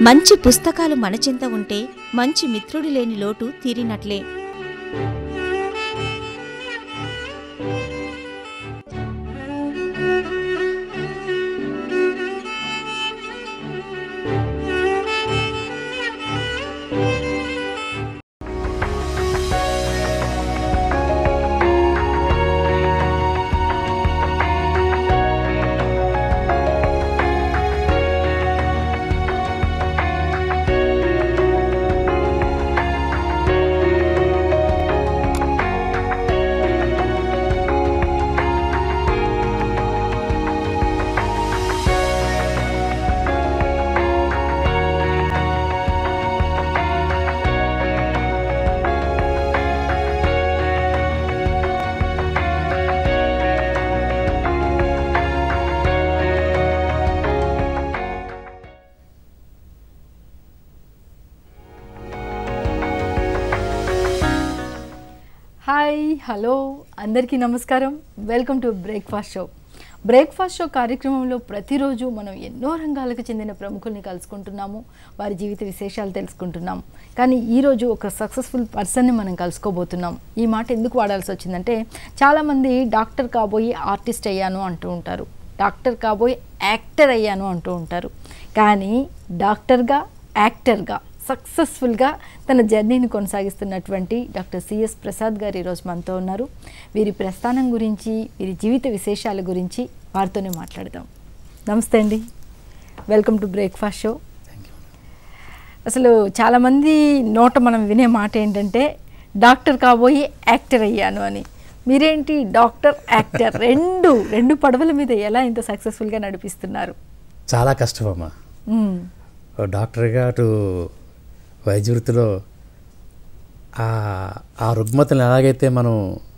మంచి పుస్తకాలు మన చింత ఉంటే మంచి మిత్రుడు లేని లోటు తీరినట్లే హాయ్ హలో అందరికీ నమస్కారం welcome to breakfast show breakfast show కార్యక్రమంలో ప్రతిరోజు మనం ఎన్నో రంగాలకు చెందిన ప్రముఖుల్ని కలుసుకుంటున్నాము వారి జీవిత విశేషాలు తెలుసుకుంటున్నాం కానీ ఈరోజు ఒక సక్సెస్ఫుల్ పర్సన్ని మనం కలుసుకోబోతున్నాం ఈ మాట ఎందుకు వాడాల్సి వచ్చిందంటే చాలామంది డాక్టర్ కాబోయి ఆర్టిస్ట్ అయ్యాను అంటూ ఉంటారు డాక్టర్ కాబోయి యాక్టర్ అయ్యాను అంటూ ఉంటారు కానీ డాక్టర్గా యాక్టర్గా సక్సెస్ఫుల్గా తన జర్నీని కొనసాగిస్తున్నటువంటి డాక్టర్ సిఎస్ ప్రసాద్ గారు ఈరోజు మనతో ఉన్నారు వీరి ప్రస్థానం గురించి వీరి జీవిత విశేషాల గురించి వారితోనే మాట్లాడదాం నమస్తే అండి వెల్కమ్ టు బ్రేక్ఫాస్ట్ షో అసలు చాలామంది నోట మనం వినే మాట ఏంటంటే డాక్టర్ కాబోయి యాక్టర్ అయ్యాను అని మీరేంటి డాక్టర్ యాక్టర్ రెండు రెండు పడవల మీద ఎలా ఇంత సక్సెస్ఫుల్గా నడిపిస్తున్నారు చాలా కష్టం అమ్మా మ్మ్. ఓ డాక్టర్గా అటు వైద్య వృత్తిలో ఆ ఆ రుగ్మతలను ఎలాగైతే మనం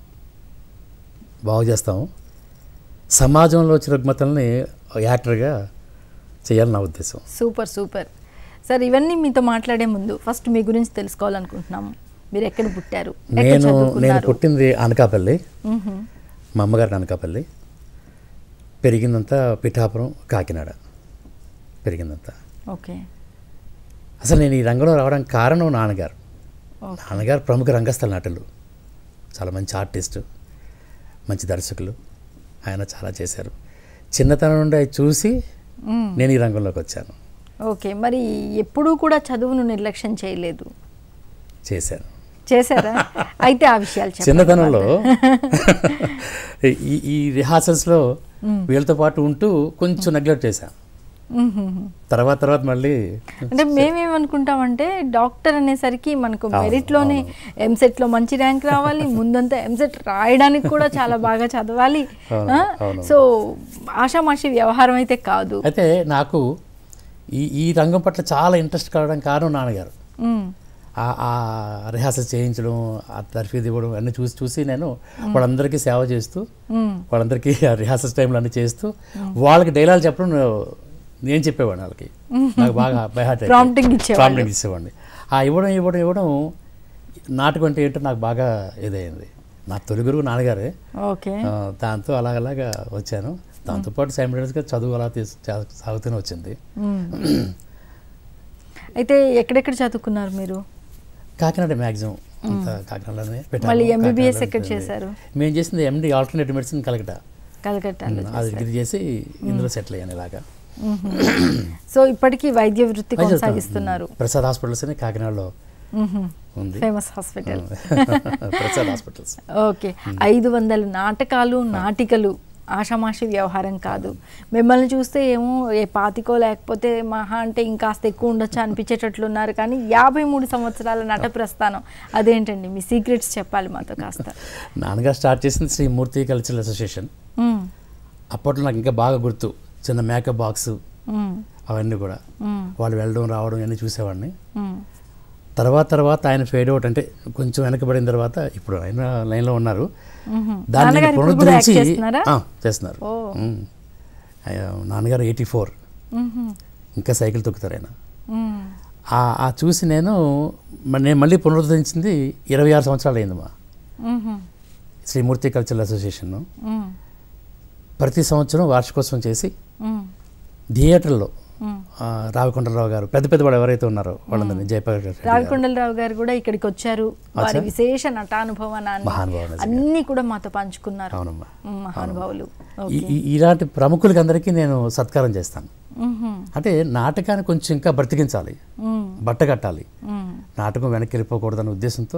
బాగు చేస్తామో సమాజంలో వచ్చిన రుగ్మతల్ని యాక్టర్గా చేయాలని నా ఉద్దేశం సూపర్ సూపర్ సార్ ఇవన్నీ మీతో మాట్లాడే ముందు ఫస్ట్ మీ గురించి తెలుసుకోవాలనుకుంటున్నాము మీరు ఎక్కడ పుట్టారు ఎక్కడ నేను నేను చదువుకున్నారు పుట్టింది అనకాపల్లి మ్మ్హ. మా అమ్మగారు అనకాపల్లి పెరిగిందంతా పిఠాపురం కాకినాడ పెరిగిందంతా ఓకే అసలు నేను ఈ రంగంలో రావడానికి కారణం నాన్నగారు ఓకే నాన్నగారు ప్రముఖ రంగస్థల నటులు చాలా మంచి ఆర్టిస్టు మంచి దర్శకులు ఆయన చాలా చేశారు చిన్నతనం నుండి అవి చూసి మ్మ్. నేను ఈ రంగంలోకి వచ్చాను ఓకే మరి ఎప్పుడూ కూడా చదువును నిర్లక్ష్యం చేయలేదు చేశాను చేశారా అయితే ఆ విషయాలు చెప్పండి చిన్నతనంలో ఈ ఈ రిహార్సల్స్లో వీళ్ళతో పాటు ఉంటూ కొంచెం నెగ్లెక్ట్ చేశాను మ్మ్హ. తర్వాత తర్వాత మళ్ళీ అంటే మేమేమనుకుంటామంటే డాక్టర్ అనేసరికి మనకు మెరిట్లోనే ఎంసెట్లో మంచి ర్యాంక్ రావాలి ముందంతా ఎంసెట్ రాయడానికి కూడా చాలా బాగా చదవాలి అవును, ఆ? అవును. సో ఆషామాషి వ్యవహారం అయితే కాదు అయితే నాకు ఈ ఈ రంగం పట్ల చాలా ఇంట్రెస్ట్ కలగడం కారణం నాన్నగారు మ్మ్. ఆ- ఆ రిహార్సల్ చేయించడం ఆ తర్ఫీదు ఇవ్వడం అన్నీ చూసి చూసి నేను వాళ్ళందరికీ సేవ చేస్తూ మ్మ్. వాళ్ళందరికీ ఆ రిహార్సల్స్ టైంలో అన్నీ చేస్తూ వాళ్ళకి డైలాగ్ చెప్పడం నేను- నేను చెప్పేవాడిని వాళ్ళకి నాకు బాగా బైహార్ట్ Prompting ఇచ్చేవాళ్ళు. ప్రాంప్టింగ్ ఇచ్చేవాడిని ఆ ఇవ్వడం ఇవ్వడం ఇవ్వడం నాటకం అంటే ఏంటో నాకు బాగా ఇదైంది నా తొలి గురువు నాన్నగారే ఓకే ఆ, దాంతో అలాగలాగా వచ్చాను దాంతోపాటు సైమిడెన్స్గా చదువు అలా తీసు చా- సాగుతూనే వచ్చింది మ్మ్. అయితే ఎక్కడెక్కడ చదువుకున్నారు మీరు కాకినాడ మ్యాక్సిమం అంతా కాకినాడలోనే పెట్టాను. మళ్ళీ MBBS కాకినాడలోనే ఎక్కడ పెట్టాను. చేశారు? మేము చేసింది ఎండి ఆల్టర్నేటివ్ మెడిసిన్ కలకటా కలకట్టాలో అది ఇది చేసి ఇందులో సెటిల్ అయ్యాను ఇలాగా సో ఇప్పటికీ వైద్య వృత్తి కొనసాగిస్తున్నారు ప్రసాద్ హాస్పిటల్స్ అని కాకినాడలో ఉంది famous hospital Prasad hospitals okay ఐదు వందల నాటకాలు నాటికలు ఆషామాషి వ్యవహారం కాదు మిమ్మల్ని చూస్తే ఏమో ఏ పాతికో లేకపోతే మహా అంటే ఇంకాస్త ఎక్కువ ఉండొచ్చు అనిపించేటట్లున్నారు కానీ యాభై మూడు సంవత్సరాల నట ప్రస్థానం అదేంటండి మీ సీక్రెట్స్ చెప్పాలి మాతో కాస్త నాన్నగారు స్టార్ట్ చేసింది శ్రీ మూర్తి కల్చరల్ అసోసియేషన్ మ్మ్. అప్పట్లో నాకు ఇంకా బాగా గుర్తు చిన్న మేకప్ బాక్స్ మ్మ్. అవన్నీ కూడా మ్మ్. వాళ్ళు వెళ్ళడం రావడం అన్నీ చూసేవాడిని మ్మ్. తర్వాత తర్వాత ఆయన ఫేడ్ అవుట్ అంటే కొంచెం వెనకబడిన తర్వాత ఇప్పుడు ఆయన లైన్లో ఉన్నారు మ్మ్. దాన్ని నాన్నగారు ఇప్పుడు కూడా పునరుద్ధరించి యాక్ట్ చేస్తున్నారా ఆ, చేస్తున్నారు ఓ. ఉమ్. ఆయన నాన్నగారు ఎయిటీ ఫోర్ మ్మ్. ఇంకా సైకిల్ తొక్కుతారు ఆయన మ్మ్. ఆ ఆ చూసి నేను మ- నేను మళ్ళీ పునరుద్ధరించింది ఇరవై ఆరు సంవత్సరాలు అయింది మా మ్మ్. శ్రీమూర్తి కల్చరల్ అసోసియేషన్ మ్మ్. ప్రతి సంవత్సరం వార్షికోత్సవం చేసి మ్మ్. థియేటర్లో మ్మ్. ఆ, రావికొండలరావు గారు పెద్ద పెద్ద వాళ్ళు ఎవరైతే ఉన్నారో వాళ్ళందరినీ జయప్రకాష్ రెడ్డి గారు. రావికొండలరావు గారు కూడా ఇక్కడికి వచ్చారు వారి విశేష నటానుభవాన్ని మహానుభావులు నిజంగా. అన్ని కూడా మాతో పంచుకున్నారు అవునమ్మా మ్, మహానుభావులు ఈ- ఈ- ఇలాంటి ప్రముఖులకి అందరికీ నేను సత్కారం చేస్తాను మ్హూ. అంటే నాటకాన్ని కొంచెం ఇంకా బ్రతికించాలి మ్, బట్ట కట్టాలి మ్, నాటకం వెనక్కి వెళ్ళిపోకూడదనే ఉద్దేశంతో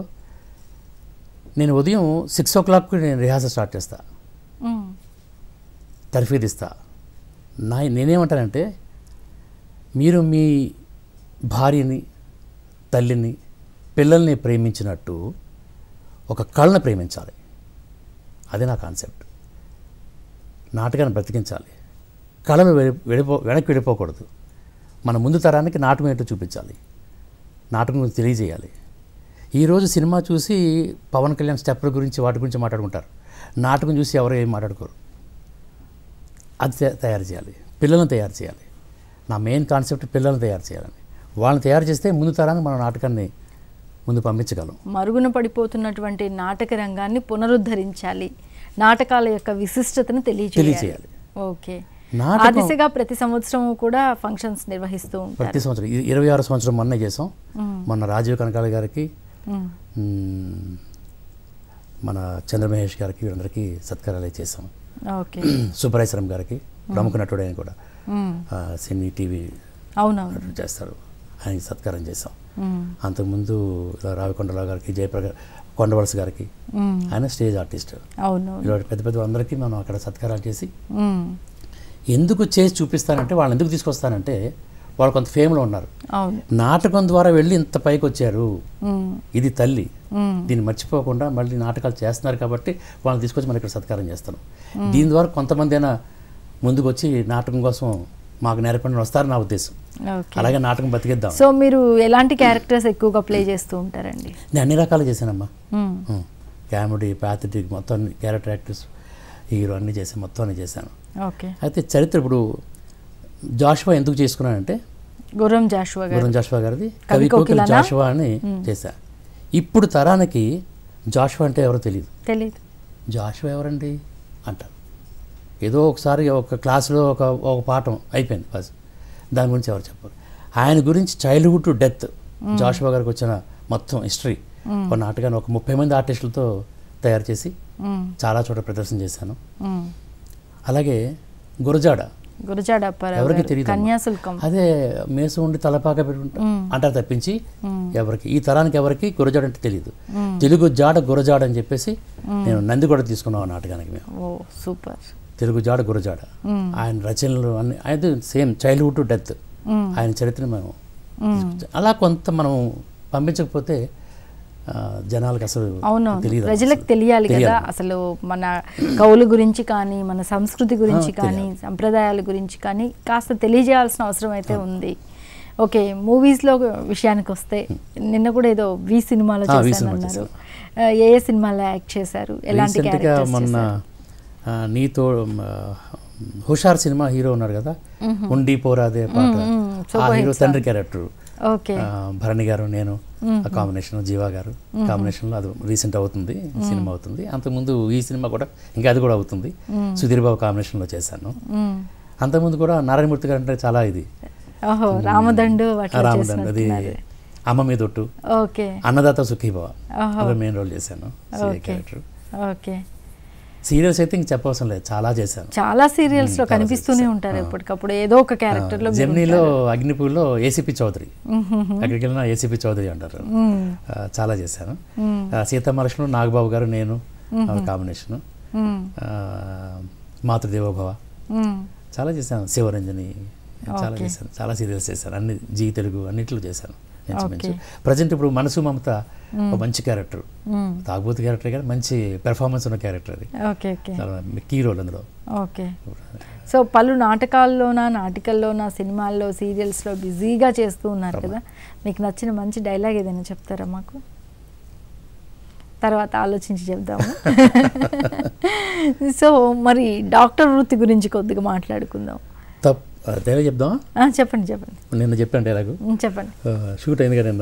నేను ఉదయం సిక్స్ ఓ క్లాక్కి నేను రిహార్సల్ స్టార్ట్ చేస్తా మ్, తర్ఫీదు ఇస్తా నా నేనేమంటానంటే మీరు మీ భార్యని తల్లిని పిల్లల్ని ప్రేమించినట్టు ఒక కళను ప్రేమించాలి అది నా కాన్సెప్ట్ నాటకాన్ని బ్రతికించాలి కళను వె- వెళ్ళిపో వెనక్కి వెళ్ళిపోకూడదు మన ముందు తరానికి నాటకం ఏంటో చూపించాలి నాటకం గురించి తెలియజేయాలి ఈరోజు సినిమా చూసి పవన్ కళ్యాణ్ స్టెప్పుల గురించి వాటి గురించి మాట్లాడుకుంటారు నాటకం చూసి ఎవరు ఏం మాట్లాడుకోరు అది తయ- తయారు చేయాలి పిల్లలను తయారు చేయాలి నా మెయిన్ కాన్సెప్ట్ పిల్లలను తయారు చేయాలని వాళ్ళని తయారు చేస్తే ముందు తరానికి మన నాటకాన్ని ముందు పంపించగలం మరుగున పడిపోతున్నటువంటి నాటక రంగాన్ని పునరుద్ధరించాలి నాటకాల యొక్క విశిష్టతను తెలియజేయాలి తెలియజేయాలి. ఓకే ఆ నాటకం దిశగా ప్రతి సంవత్సరం కూడా ఫంక్షన్స్ నిర్వహిస్తూ ఉంటారు ప్రతి సంవత్సరం ఇ- ఇరవై ఆరు సంవత్సరం మొన్నే చేసాం మొన్న రాజీవ్ కనకాల గారికి మ్, మ్, మన చంద్రమహేష్ గారికి వీరందరికీ సత్కారాలు చేసాం ఓకే సుబ్బరాయశ్వరం గారికి ప్రముఖ నటుడు ఆయన కూడా మ్, ఆ, సినీ టీవీ అవునవును నటుడు చేస్తారు ఆయనకి సత్కారం చేసాం మ్, అంతకుముందు ఇలా రావికొండరావు గారికి జయప్రకాష్ కొండవలస గారికి మ్, ఆయన స్టేజ్ ఆర్టిస్ట్ అవునవును ఇలాంటి పెద్ద పెద్ద అందరికీ మనం అక్కడ సత్కారాలు చేసి మ్, ఎందుకు చేసి చూపిస్తానంటే వాళ్ళని ఎందుకు తీసుకొస్తానంటే వాళ్ళు కొంత ఫేమ్లో ఉన్నారు అవును నాటకం ద్వారా వెళ్ళి ఇంత పైకి వచ్చారు మ్, ఇది తల్లి మ్, దీన్ని మర్చిపోకుండా మళ్ళీ నాటకాలు చేస్తున్నారు కాబట్టి వాళ్ళని తీసుకొచ్చి మనం ఇక్కడ సత్కారం చేస్తాం దీని ద్వారా కొంతమంది అయినా ముందుకు వచ్చి నాటకం కోసం మాకు నేర్పడిన వస్తారని నా ఉద్దేశం ఓకే అలాగే నాటకం బతికిద్దాం సో మీరు ఎలాంటి క్యారెక్టర్స్ ఎక్కువగా ప్లే చేస్తూ ఉంటారండి నేను అన్ని రకాలు చేశానమ్మా మ్, కామెడీ ప్యాథటిక్ మొత్తం అన్ని క్యారెక్టర్ యాక్టర్స్ హీరో అన్నీ చేశాను మొత్తం అన్ని చేశాను ఓకే అయితే చరిత్ర ఇప్పుడు జాషువా ఎందుకు చేసుకున్నానంటే గుర్రం జాషువా గారు గురం జాషువా గారిది కవి కవి కోకిల కోకిలనా? జాషువా అని చేశా ఇప్పుడు తరానికి జాషువా అంటే ఎవరో తెలియదు తెలీదు జాషువా ఎవరండి అంటారు ఏదో ఒకసారి ఒక క్లాసులో ఒక ఒక పాఠం అయిపోయింది బస్ దాని గురించి ఎవరు చెప్పరు ఆయన గురించి చైల్డ్హుడ్ టు డెత్ జాషువా గారికి వచ్చిన మొత్తం హిస్టరీ ఒక నాటకాన్ని ఒక ముప్పై మంది ఆర్టిస్టులతో తయారు చేసి మ్, చాలా చోట్ల ప్రదర్శన చేశాను మ్. అలాగే గురజాడ గురజాడ అప్పారావు ఎవరికి గారు, తెలియదు కన్యాశుల్కం అదే మేసం ఉండి తలపాక పెట్టుకుంటా అంటారు తప్పించి ఎవరికి ఈ తరానికి ఎవరికి గురజాడ అంటే తెలియదు తెలుగు జాడ గురజాడ అని చెప్పేసి నేను నంది కూడా తీసుకున్నాం ఆ నాటకానికి మేము ఓ సూపర్ తెలుగు జాడ గురజాడ ఆయన రచనలు అన్ని అయితే సేమ్ చైల్డ్హుడ్ టు డెత్ మ్మ్. ఆయన చరిత్రను మేము తీసుకొచ్చాం. అలా కొంత మనం పంపించకపోతే ఆ, జనాలకు అసలు అవును తెలియదు ప్రజలకు అసలు. తెలియాలి కదా తెలియాలి. అసలు మన కవుల గురించి కానీ మన సంస్కృతి గురించి ఆ, కానీ సంప్రదాయాల గురించి కానీ కాస్త తెలియజేయాల్సిన అవసరం అయితే ఉంది ఓకే మూవీస్లో విషయానికి వస్తే నిన్న కూడా ఏదో వి సినిమాలో ఆ, వి చేశాను సినిమా అన్నారు ఆ, ఏ ఏ సినిమాలో యాక్ట్ చేశారు ఎలాంటి రీసెంట్గా క్యారెక్టర్స్ మొన్న ఆ, నీతో ఆ, హుషార్ సినిమా హీరో ఉన్నారు కదా ఉండి పోరాదే పాట ఆ హీరో తండ్రి క్యారెక్టర్ ఓకే భరణి గారు నేను ఆ కాంబినేషన్ జీవా గారు కాంబినేషన్లో అది రీసెంట్ అవుతుంది సినిమా అవుతుంది అంతకుముందు ఈ సినిమా కూడా ఇంకా అది కూడా అవుతుంది సుధీర్ బాబు కాంబినేషన్లో చేశాను మ్మ్. అంతకుముందు కూడా నారాయణమూర్తి గారు అంటే చాలా ఇది ఓహో రామదండు వాటిలో రామదండ్ అది చేసినట్టున్నారు. అమ్మ మీద ఒట్టు ఓకే అన్నదాత సుఖీభవ ఓహో. అందులో మెయిన్ రోల్ చేశాను ఓకే క్యారెక్టర్ ఓకే సీరియల్స్ అయితే ఇంక చెప్పవసరం లేదు చాలా చేశాను చాలా సీరియల్స్ లో చాలా కనిపిస్తూనే చేశాను. ఉంటారు ఆ. ఎప్పటికప్పుడు ఏదో ఒక క్యారెక్టర్ లో మీరు జెమినీలో ఉంటారు. అగ్నిపూర్లో ఏసీపీ చౌదరి మ్మ్. అక్కడికి వెళ్ళిన ఏసీపీ చౌదరి అంటారు మ్మ్. ఆ, చాలా చేశాను మ్మ్. ఆ, సీతమ్మలక్ష్మణ్ నాగబాబు గారు నేను కాంబినేషన్ మ్మ్. మాతృదేవోభవ మ్మ్. చాలా చేశాను శివరంజని చాలా ఓకే. చేశాను చాలా సీరియల్స్ చేశాను అన్ని జీ తెలుగు అన్నిట్లో చేశాను ఇంచుమించు ఓకే. ప్రజెంట్ ఇప్పుడు మనసు మమత ఒక మంచి క్యారెక్టర్ మ్మ్. తాగుబోతు క్యారెక్టర్ కానీ మంచి పెర్ఫార్మెన్స్ ఉన్న క్యారెక్టర్ అది ఓకే ఓకే చాలా కీ రోల్ అందులో ఓకే సో పలు నాటకాల్లోనా నాటికల్లోనా సినిమాల్లో సీరియల్స్లో బిజీగా చేస్తూ ఉన్నారు కదా మీకు నచ్చిన మంచి డైలాగ్ ఏదైనా చెప్తారా మాకు తర్వాత ఆలోచించి చెప్దాము సో మరి డాక్టర్ వృత్తి గురించి కొద్దిగా మాట్లాడుకుందాం తప్ డైలాగ్ చెప్దామా ఆ, చెప్పండి చెప్పండి నిన్న చెప్పాను డైలాగు ఉమ్, చెప్పండి ఆ, షూట్ అయింది కదా నిన్న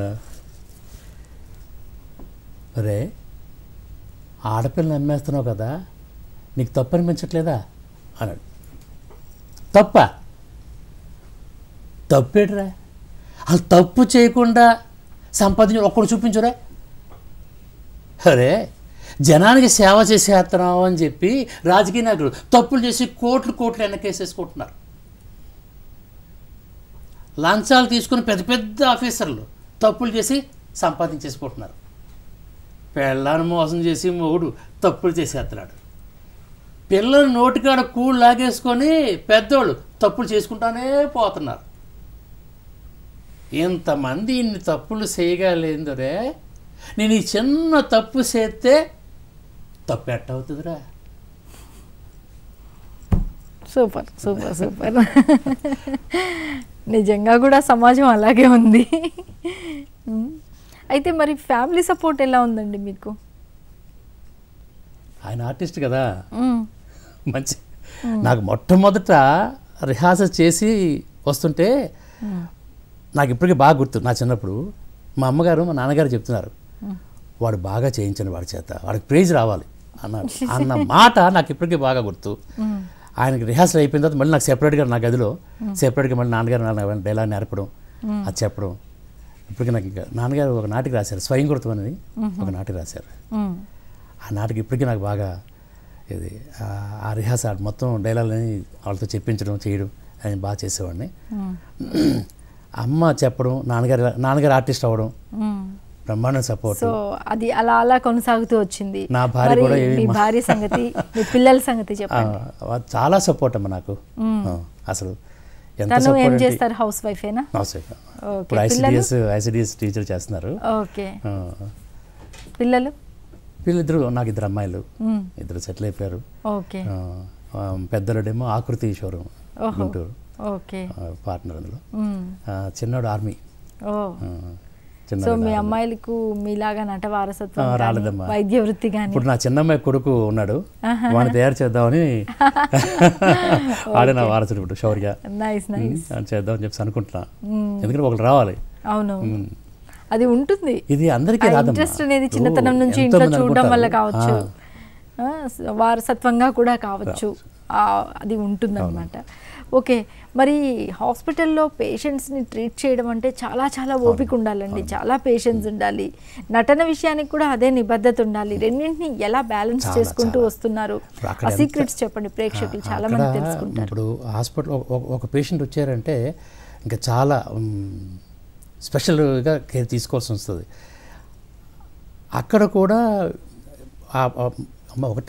అరే ఆడపిల్లని అమ్మేస్తున్నావు కదా నీకు తప్పు అనిపించట్లేదా అన్నాడు తప్ప తప్పేట్రా అసలు తప్పు చేయకుండా సంపాదించి ఒక్కడు చూపించురా అరే జనానికి సేవ చేసేస్తున్నాం అని చెప్పి రాజకీయ నాయకులు తప్పులు చేసి కోట్లు కోట్లు వెనకేసేసుకుంటున్నారు లంచాలు తీసుకుని పెద్ద పెద్ద ఆఫీసర్లు తప్పులు చేసి సంపాదించేసుకుంటున్నారు పెళ్ళాన్ని మోసం చేసి మొగుడు తప్పులు చేసేస్తున్నాడు పిల్లలు నోటికాడ కూడు లాగేసుకొని పెద్దోళ్ళు తప్పులు చేసుకుంటానే పోతున్నారు ఇంతమంది ఇన్ని తప్పులు చేయగలేందురే నేను ఈ చిన్న తప్పు చేస్తే తప్పు ఎట్ట అవుతుందిరా సూపర్ సూపర్ సూపర్ నిజంగా కూడా సమాజం అలాగే ఉంది మ్మ్. అయితే మరి ఫ్యామిలీ సపోర్ట్ ఎలా ఉందండి మీకు ఆయన ఆర్టిస్ట్ కదా మ్మ్. మంచి నాకు మొట్టమొదట రిహార్సల్ చేసి వస్తుంటే నాకు ఇప్పటికీ బాగా గుర్తు నా చిన్నప్పుడు మా అమ్మగారు మా నాన్నగారు చెప్తున్నారు వాడు బాగా చేయించండి వాడి చేత వాడికి ప్రైజ్ రావాలి అన్నారు అన్న మాట నాకు ఇప్పటికీ బాగా గుర్తు ఆయనకి రిహార్సల్ అయిపోయిన తర్వాత మళ్ళీ నాకు సెపరేట్గా నా గదిలో సెపరేట్గా మళ్ళీ నాన్నగారు నాన్న డైలాగ్ నేర్పడం అది చెప్పడం ఇప్పటికీ నాకు ఇంకా నాన్నగారు ఒక నాటికి రాశారు స్వయం గుర్తం అనేది ఒక నాటికి రాశారు మ్మ్. ఆ నాటికి ఇప్పటికీ నాకు బాగా ఇది ఆ- ఆ రిహార్సల్ మొత్తం డైలాగ్లని వాళ్ళతో చెప్పించడం చేయడం అని బాగా చేసేవాడిని అమ్మ చెప్పడం నాన్నగారు నాన్నగారు ఆర్టిస్ట్ అవ్వడం మ్మ్. బ్రహ్మాండ సపోర్ట్ సో అది అలా అలా కొనసాగుతూ వచ్చింది నా భార్య మరి కూడా ఏమీ మీ మా- భార్య సంగతి మీ పిల్లల సంగతి చెప్పండి చాలా సపోర్ట్ అమ్మ నాకు ఆ, అసలు ఎంత తను ఏం సపోర్ట్ చేస్తారు హౌస్ వైఫేనా నమస్తే ఓకే ఇప్పుడు ఐసిడిఎస్ ఐసిడిఎస్ టీచర్ చేస్తున్నారు ఓకే ఆ, పిల్లలు వీళ్ళిద్దరు నాకు ఇద్దరు అమ్మాయిలు మ్మ్. ఇద్దరు సెటిల్ అయిపోయారు ఓకే ఆ, ఆ, పెద్దోడేమో ఆకృతి షోరూమ్ ఓహో గుంటూరు ఓకే పార్ట్నర్ అందులో మ్మ్. ఆ, చిన్నోడు ఆర్మీ ఓ ఆ, సో చిన్నోడు మీ ఆర్మీ. అమ్మాయిలకు మీలాగా నట వారసత్వం ఆ, గానీ, రాలేదమ్మా. వైద్య వృత్తి కానీ ఇప్పుడు నా చిన్నమ్మాయి కొడుకు ఉన్నాడు వాడిని తయారు చేద్దామని ఆడే నా వారసుడు ఇప్పుడు షౌర్గా నైస్ నైస్ అని చేద్దామని చెప్పి అనుకుంటున్నా ఎందుకంటే ఒకరు రావాలి అవును అది ఉంటుంది ఇది అందరికీ ఆ రాదమ్మా ఇంట్రెస్ట్ అనేది ఇప్పుడు చిన్నతనం నుంచి ఎంతో ఇంట్లో మంది చూడడం వల్ల అనుకుంటారు. కావచ్చు ఆ, ఆ, స- వారసత్వంగా కూడా కావచ్చు ఆ, అది ఉంటుందన్నమాట ఓకే మరి హాస్పిటల్లో పేషెంట్స్ని ట్రీట్ చేయడం అంటే చాలా చాలా ఓపిక ఉండాలండి చాలా పేషెన్స్ ఉండాలి నటన విషయానికి కూడా అదే నిబద్ధత ఉండాలి రెండింటిని ఎలా బ్యాలెన్స్ చాలా, చేసుకుంటూ చాలా. వస్తున్నారు ఇప్పుడు అక్కడ ఆ ఎంత- సీక్రెట్స్ చెప్పండి ప్రేక్షకులు ఆ, చాలా అక్కడ మంది తెలుసుకుంటారు ఇప్పుడు హాస్పిటల్ ఒక పేషెంట్ వచ్చారంటే ఇంకా చాలా స్పెషల్గా కేర్ తీసుకోవాల్సి వస్తుంది అక్కడ కూడా ఆ- ఆ- అమ్మ ఒకటి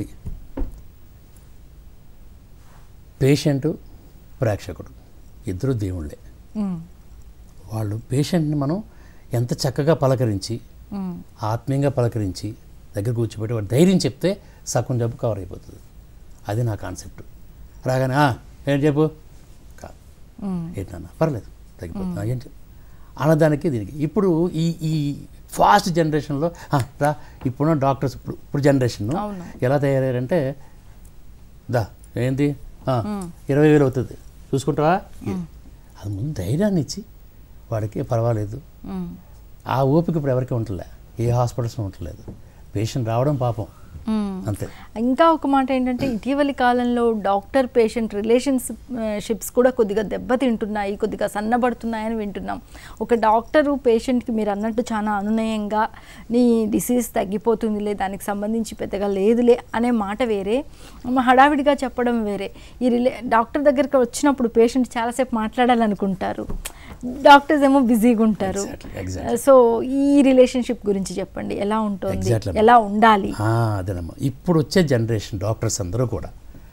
పేషెంటు ప్రేక్షకుడు ఇద్దరు దేవుళ్ళే మ్మ్. వాళ్ళు పేషెంట్ని మనం ఎంత చక్కగా పలకరించి మ్మ్. ఆత్మీయంగా పలకరించి దగ్గర కూర్చోబెట్టి వాడు ధైర్యం చెప్తే సగం జబ్బు కవర్ అయిపోతుంది అది నా కాన్సెప్ట్ రాగానే "ఆ, ఏంటి చెప్పు కాదు మ్మ్. ఏంటన్నా పర్లేదు తగ్గిపోతుంది "ఆ, ఏంటి అన్నదానికి దీనికి ఇప్పుడు ఈ ఈ ఫాస్ట్ జనరేషన్లో "ఆ, రా ఇప్పుడున్న డాక్టర్స్ ఇప్పుడు ఇప్పుడు జనరేషన్ అవును. ఎలా తయారయ్యారంటే దా ఏంటి "ఆ, ఇరవై వేలు అవుతుంది చూసుకుంటావా అది ముందు ధైర్యాన్ని ఇచ్చి వాడికి పర్వాలేదు మ్మ్. ఆ ఓపిక ఇప్పుడు ఎవరికి ఉండలే ఏ హాస్పిటల్స్లో ఉండలేదు పేషెంట్ రావడం పాపం మ్మ్. అంతే ఇంకా ఒక మాట ఏంటంటే ఇటీవలి కాలంలో డాక్టర్ పేషెంట్ రిలేషన్స్ షిప్స్ కూడా కొద్దిగా దెబ్బతింటున్నాయి కొద్దిగా సన్నబడుతున్నాయని వింటున్నాం ఒక డాక్టరు పేషెంట్కి మీరు అన్నట్టు చాలా అనునయంగా నీ డిసీజ్ తగ్గిపోతుందిలే దానికి సంబంధించి పెద్దగా లేదులే అనే మాట వేరే మ- హడావిడిగా చెప్పడం వేరే ఈ రిలే డాక్టర్ దగ్గరికి వచ్చినప్పుడు పేషెంట్ చాలాసేపు మాట్లాడాలనుకుంటారు డాక్టర్స్ ఏమో బిజీగా ఉంటారు Exactly, exactly. సో ఈ రిలేషన్షిప్ గురించి చెప్పండి ఎలా ఉంటుంది Exactly. ఎలా ఉండాలి ఆ, అదేనమ్మా ఇప్పుడు వచ్చే జనరేషన్ డాక్టర్స్ అందరూ కూడా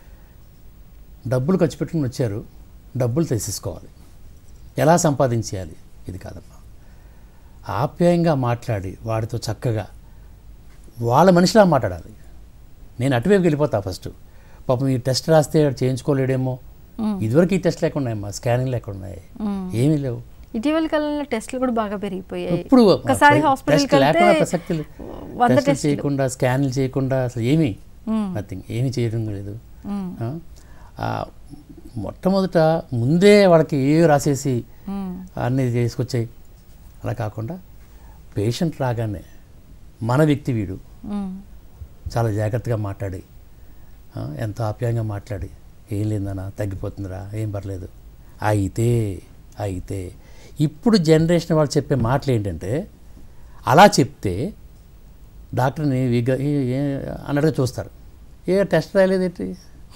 డబ్బులు ఖర్చు పెట్టుకుని వచ్చారు డబ్బులు తీసేసుకోవాలి ఎలా సంపాదించేయాలి ఇది కాదమ్మా ఆప్యాయంగా మాట్లాడి వాడితో చక్కగా వాళ్ళ మనిషిలా మాట్లాడాలి నేను అటువైపు వెళ్ళిపోతా ఫస్ట్ పాపం ఈ టెస్ట్ రాస్తే వాడు చేయించుకోలేడేమో ఇదివరకు ఈ టెస్ట్ లేకుండా ఉన్నాయమ్మా స్కానింగ్ లేకుండా ఉన్నాయి ఏమీ లేవు ఇటీవల కాలంలో టెస్టులు కూడా బాగా పెరిగిపోయాయి ఇప్పుడు ఒకసారి హాస్పిటల్కి టెస్ట్ లేకుండా వెళ్తే ప్రసక్తి లేదు. వంద టెస్టులు టెస్టులు చేయకుండా స్కాన్లు చేయకుండా అసలు ఏమీ నథింగ్ ఏమీ చేయడం లేదు ఆ? ఆ, మొట్టమొదట ముందే వాళ్ళకి ఏ రాసేసి అన్నీ చేసుకొచ్చాయి అలా కాకుండా పేషెంట్ రాగానే మన వ్యక్తి వీడు చాలా జాగ్రత్తగా మాట్లాడి ఆ, ఎంతో ఆప్యాయంగా మాట్లాడి ఏం లేదన్నా తగ్గిపోతుందిరా ఏం పర్లేదు అయితే అయితే ఇప్పుడు జనరేషన్ వాళ్ళు చెప్పే మాటలు ఏంటంటే అలా చెప్తే డాక్టర్ని విగ ఏ- ఏ- అన్నట్టుగా చూస్తారు ఏ టెస్ట్ రాయలేదేంటి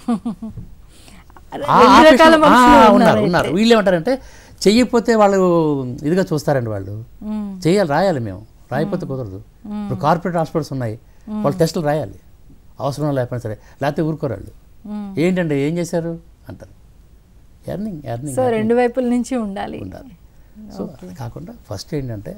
ఆ రెండు రకాల ఆపరేషన్- ఆ, మనుషులు ఉన్నారు ఉన్నారు ఉన్నారు వీళ్ళు ఏమంటారంటే చెయ్యకపోతే వాళ్ళు ఇదిగా చూస్తారండి వాళ్ళు మ్మ్. చేయాలి రాయాలి మేము రాయకపోతే కుదరదు ఇప్పుడు కార్పొరేట్ హాస్పిటల్స్ ఉన్నాయి వాళ్ళు టెస్టులు రాయాలి అవసరం లేకపోయినా సరే లేకపోతే ఊరుకోరు వాళ్ళు మ్మ్. ఏంటంటే ఏం చేశారు అంటారు ఎర్నింగ్ ఎర్నింగ్ సో రెండు వైపుల నుంచి ఉండాలి ఉండాలి సో అది కాకుండా ఫస్ట్ ఏంటంటే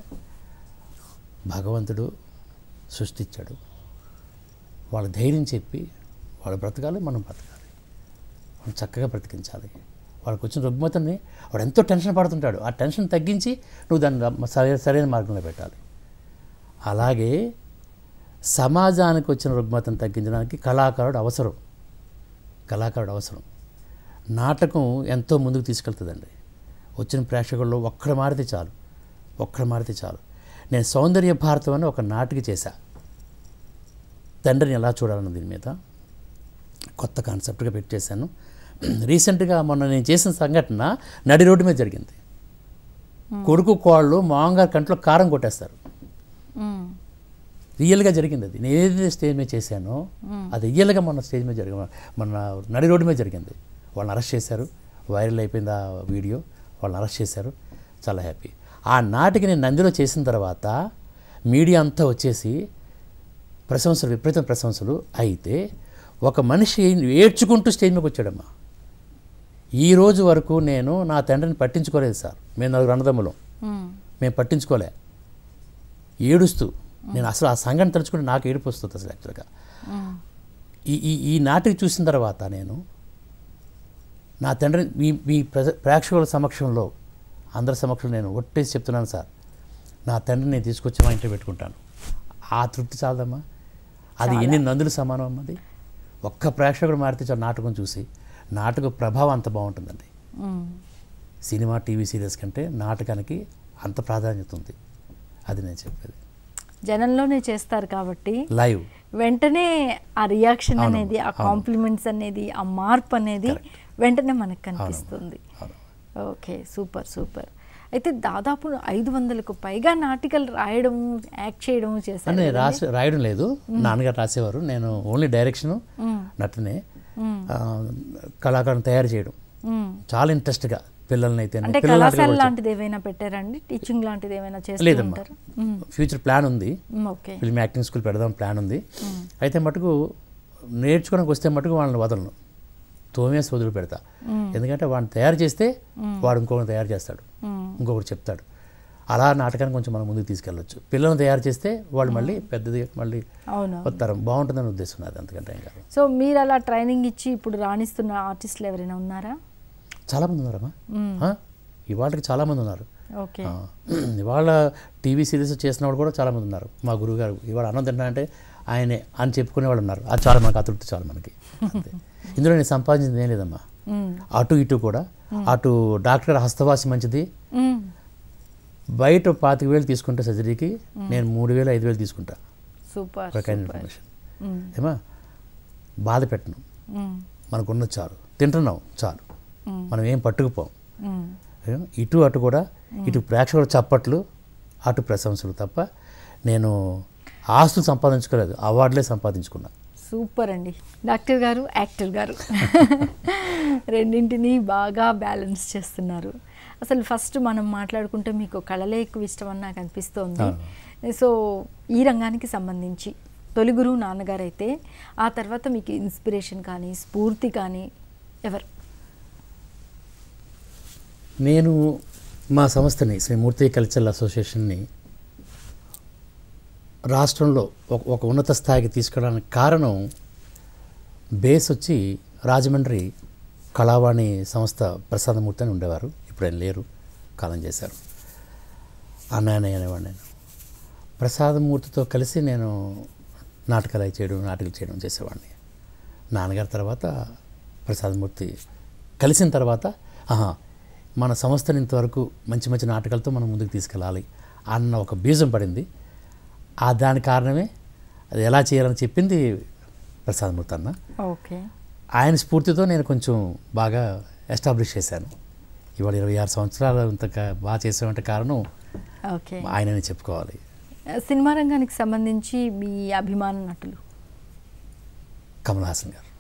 భగవంతుడు సృష్టించాడు వాళ్ళ ధైర్యం చెప్పి వాళ్ళు బ్రతకాలి మనం బ్రతకాలి మనం చక్కగా బ్రతికించాలి వాళ్ళకి వచ్చిన రుగ్మతని వాడు ఎంతో టెన్షన్ పడుతుంటాడు ఆ టెన్షన్ తగ్గించి నువ్వు దాన్ని ర- సరైన సరైన మార్గంలో పెట్టాలి అలాగే సమాజానికి వచ్చిన రుగ్మతను తగ్గించడానికి కళాకారుడు అవసరం కళాకారుడు అవసరం నాటకం ఎంతో ముందుకు తీసుకెళ్తుందండి వచ్చిన ప్రేక్షకుల్లో ఒక్కడు మారితే చాలు ఒక్కడు మారితే చాలు నేను సౌందర్య భారతం అని ఒక నాటిక చేశా తండ్రిని ఎలా చూడాలన్న దీని మీద కొత్త కాన్సెప్ట్గా పెట్టేశాను రీసెంట్గా మొన్న నేను చేసిన సంఘటన నడి రోడ్డు మీద జరిగింది కొడుకు కోళ్ళు మామగారు కంట్లో కారం కొట్టేస్తారు మ్మ్. రియల్గా జరిగింది అది నేను ఏదైతే స్టేజ్ మీద చేశానో అది రియల్గా మొన్న స్టేజ్ మీద జరిగింది మొన్న నడి రోడ్డు మీద జరిగింది వాళ్ళని అరెస్ట్ చేశారు వైరల్ అయిపోయింది ఆ వీడియో వాళ్ళని అరెస్ట్ చేశారు చాలా హ్యాపీ ఆ నాటికి నేను నందిలో చేసిన తర్వాత మీడియా అంతా వచ్చేసి ప్రశంసలు విపరీతం ప్రశంసలు అయితే ఒక మనిషి ఏడ్చుకుంటూ స్టేజ్ మీదకి వచ్చాడమ్మా ఈ రోజు వరకు నేను నా తండ్రిని పట్టించుకోలేదు సార్ మేము నలుగురు అన్నదమ్ములం మ్మ్. మేము పట్టించుకోలే ఏడుస్తూ నేను అసలు ఆ సంఘటన తలుచుకుంటే నాకు ఏడుపు వస్తుంది అసలు యాక్చువల్గా మ్మ్. ఈ ఈ ఈ నాటికి చూసిన తర్వాత నేను నా తండ్రి మీ మీ ప్రజ ప్రేక్షకుల సమక్షంలో అందరి సమక్షంలో నేను ఒట్టేసి చెప్తున్నాను సార్ నా తండ్రిని నేను తీసుకొచ్చి మా ఇంట్లో పెట్టుకుంటాను ఆ తృప్తి చాలదమ్మా అది ఎన్ని నందులు సమానం అమ్మది ఒక్క ప్రేక్షకుడు మారితే చాలు నాటకం చూసి నాటక ప్రభావం అంత బాగుంటుందండి మ్మ్. సినిమా టీవీ సీరియల్స్ కంటే నాటకానికి అంత ప్రాధాన్యత ఉంది అది నేను చెప్పేది జనంలోనే చేస్తారు కాబట్టి లైవ్ వెంటనే ఆ రియాక్షన్ అవును, అనేది ఆ అవును. కాంప్లిమెంట్స్ అనేది ఆ మార్పు అనేది వెంటనే మనకు కనిపిస్తుంది అవును. ఓకే సూపర్ సూపర్ అయితే దాదాపు ఐదు వందలకు పైగా నాటికలు రాయడం యాక్ట్ చేయడం చేశారు అంటే కదండి? రాసి రాయడం లేదు నాన్నగారు రాసేవారు నేను ఓన్లీ డైరెక్షను మ్మ్. నటనే మ్మ్. ఆ, కళాకారుని తయారు చేయడం మ్మ్. చాలా ఇంట్రెస్ట్గా పిల్లల్ని అయితే అంటే కళాశాల లాంటిది ఏమైనా పెట్టారండి టీచింగ్ లాంటిది ఏమైనా చేస్తూ లేదమ్మా ఉంటారు మ్మ్. ఫ్యూచర్ ప్లాన్ ఉంది మ్మ్, ఓకే ఫిల్మ్ యాక్టింగ్ స్కూల్ పెడదాం ప్లాన్ ఉంది అయితే మటుకు నేర్చుకోవడానికి వస్తే మటుకు వాళ్ళని వదలను తోమేసి వదిలి పెడతా ఎందుకంటే వాడిని తయారు చేస్తే వాడు ఇంకొకరిని తయారు చేస్తాడు మ్మ్. ఇంకొకటి చెప్తాడు అలా నాటకాన్ని కొంచెం మనం ముందుకు తీసుకెళ్ళొచ్చు పిల్లల్ని తయారు చేస్తే వాళ్ళు మళ్ళీ పెద్దది మళ్ళీ అవును వస్తారు బాగుంటుందని ఉద్దేశం నాది అంతకంటే ఏం కాదు సో మీరు అలా ట్రైనింగ్ ఇచ్చి ఇప్పుడు రాణిస్తున్న ఆర్టిస్టులు ఎవరైనా ఉన్నారా చాలామంది ఉన్నారమ్మా మ్మ్. ఆ? ఇవాళకి చాలామంది ఉన్నారు ఓకే ఆ, ఇవాళ టీవీ సిరీస్ చేసిన వాళ్ళు కూడా చాలామంది ఉన్నారు మా గురువుగారు ఇవాళ అన్నం తింటానంటే ఆయనే అని చెప్పుకునే వాళ్ళు ఉన్నారు అది చాలా మనకి అతృప్తి చాలు మనకి అంతే ఇందులో నేను సంపాదించింది ఏం లేదమ్మా మ్మ్. అటు ఇటు కూడా అటు డాక్టర్ గారి హస్తవాసి మంచిది మ్మ్. బయట పాతిక వేలు తీసుకుంటే సర్జరీకి నేను మూడు వేలు ఐదు వేలు తీసుకుంటా సూపర్ ఒక కైండ్ సూపర్ ఇన్ఫర్మేషన్ మ్మ్. ఏమా బాధ పెట్టను మ్మ్. మనకున్నది చాలు తింటున్నాం చాలు మ్మ్. మనం ఏం పట్టుకుపోం మ్మ్. ఏం? ఇటు అటు కూడా ఇటు ప్రేక్షకుల చప్పట్లు అటు ప్రశంసలు తప్ప నేను ఆస్తులు సంపాదించుకోలేదు అవార్డులే సంపాదించుకున్నా సూపర్ అండి డాక్టర్ గారు యాక్టర్ గారు రెండింటిని బాగా బ్యాలెన్స్ చేస్తున్నారు అసలు ఫస్ట్ మనం మాట్లాడుకుంటే మీకు కళలే ఎక్కువ ఇష్టం అని నాకు అనిపిస్తోంది సో ఈ రంగానికి సంబంధించి తొలి గురువు నాన్నగారు అయితే ఆ తర్వాత మీకు ఇన్స్పిరేషన్ కానీ స్ఫూర్తి కానీ ఎవరు నేను మా సంస్థని శ్రీ మూర్తి కల్చరల్ అసోసియేషన్ని రాష్ట్రంలో ఒక ఒక ఉన్నత స్థాయికి తీసుకెళ్ళడానికి కారణం బేస్ వచ్చి రాజమండ్రి కళావాణి సంస్థ ప్రసాదమూర్తి అని ఉండేవారు ఇప్పుడు ఆయన లేరు కాలం చేశారు అన్నయ్య అనేవాడు నేను ప్రసాదమూర్తితో కలిసి నేను నాటకాలు అవి చేయడం నాటకాలు చేయడం చేసేవాడిని నాన్నగారి తర్వాత ప్రసాదమూర్తి కలిసిన తర్వాత ఆహా మన సంస్థని ఇంతవరకు మంచి మంచి నాటకాలతో మనం ముందుకు తీసుకెళ్ళాలి అన్న ఒక బీజం పడింది ఆ దాని కారణమే అది ఎలా చేయాలని చెప్పింది ప్రసాదమూర్తి అన్న ఓకే ఆయన స్ఫూర్తితో నేను కొంచెం బాగా ఎస్టాబ్లిష్ చేశాను ఇవాళ ఇరవై ఆరు సంవత్సరాలు ఇంత క- బాగా చేసామంటే కారణం ఓకే ఆయననే చెప్పుకోవాలి సినిమా రంగానికి సంబంధించి మీ అభిమాన నటులు కమల్ హాసన్ గారు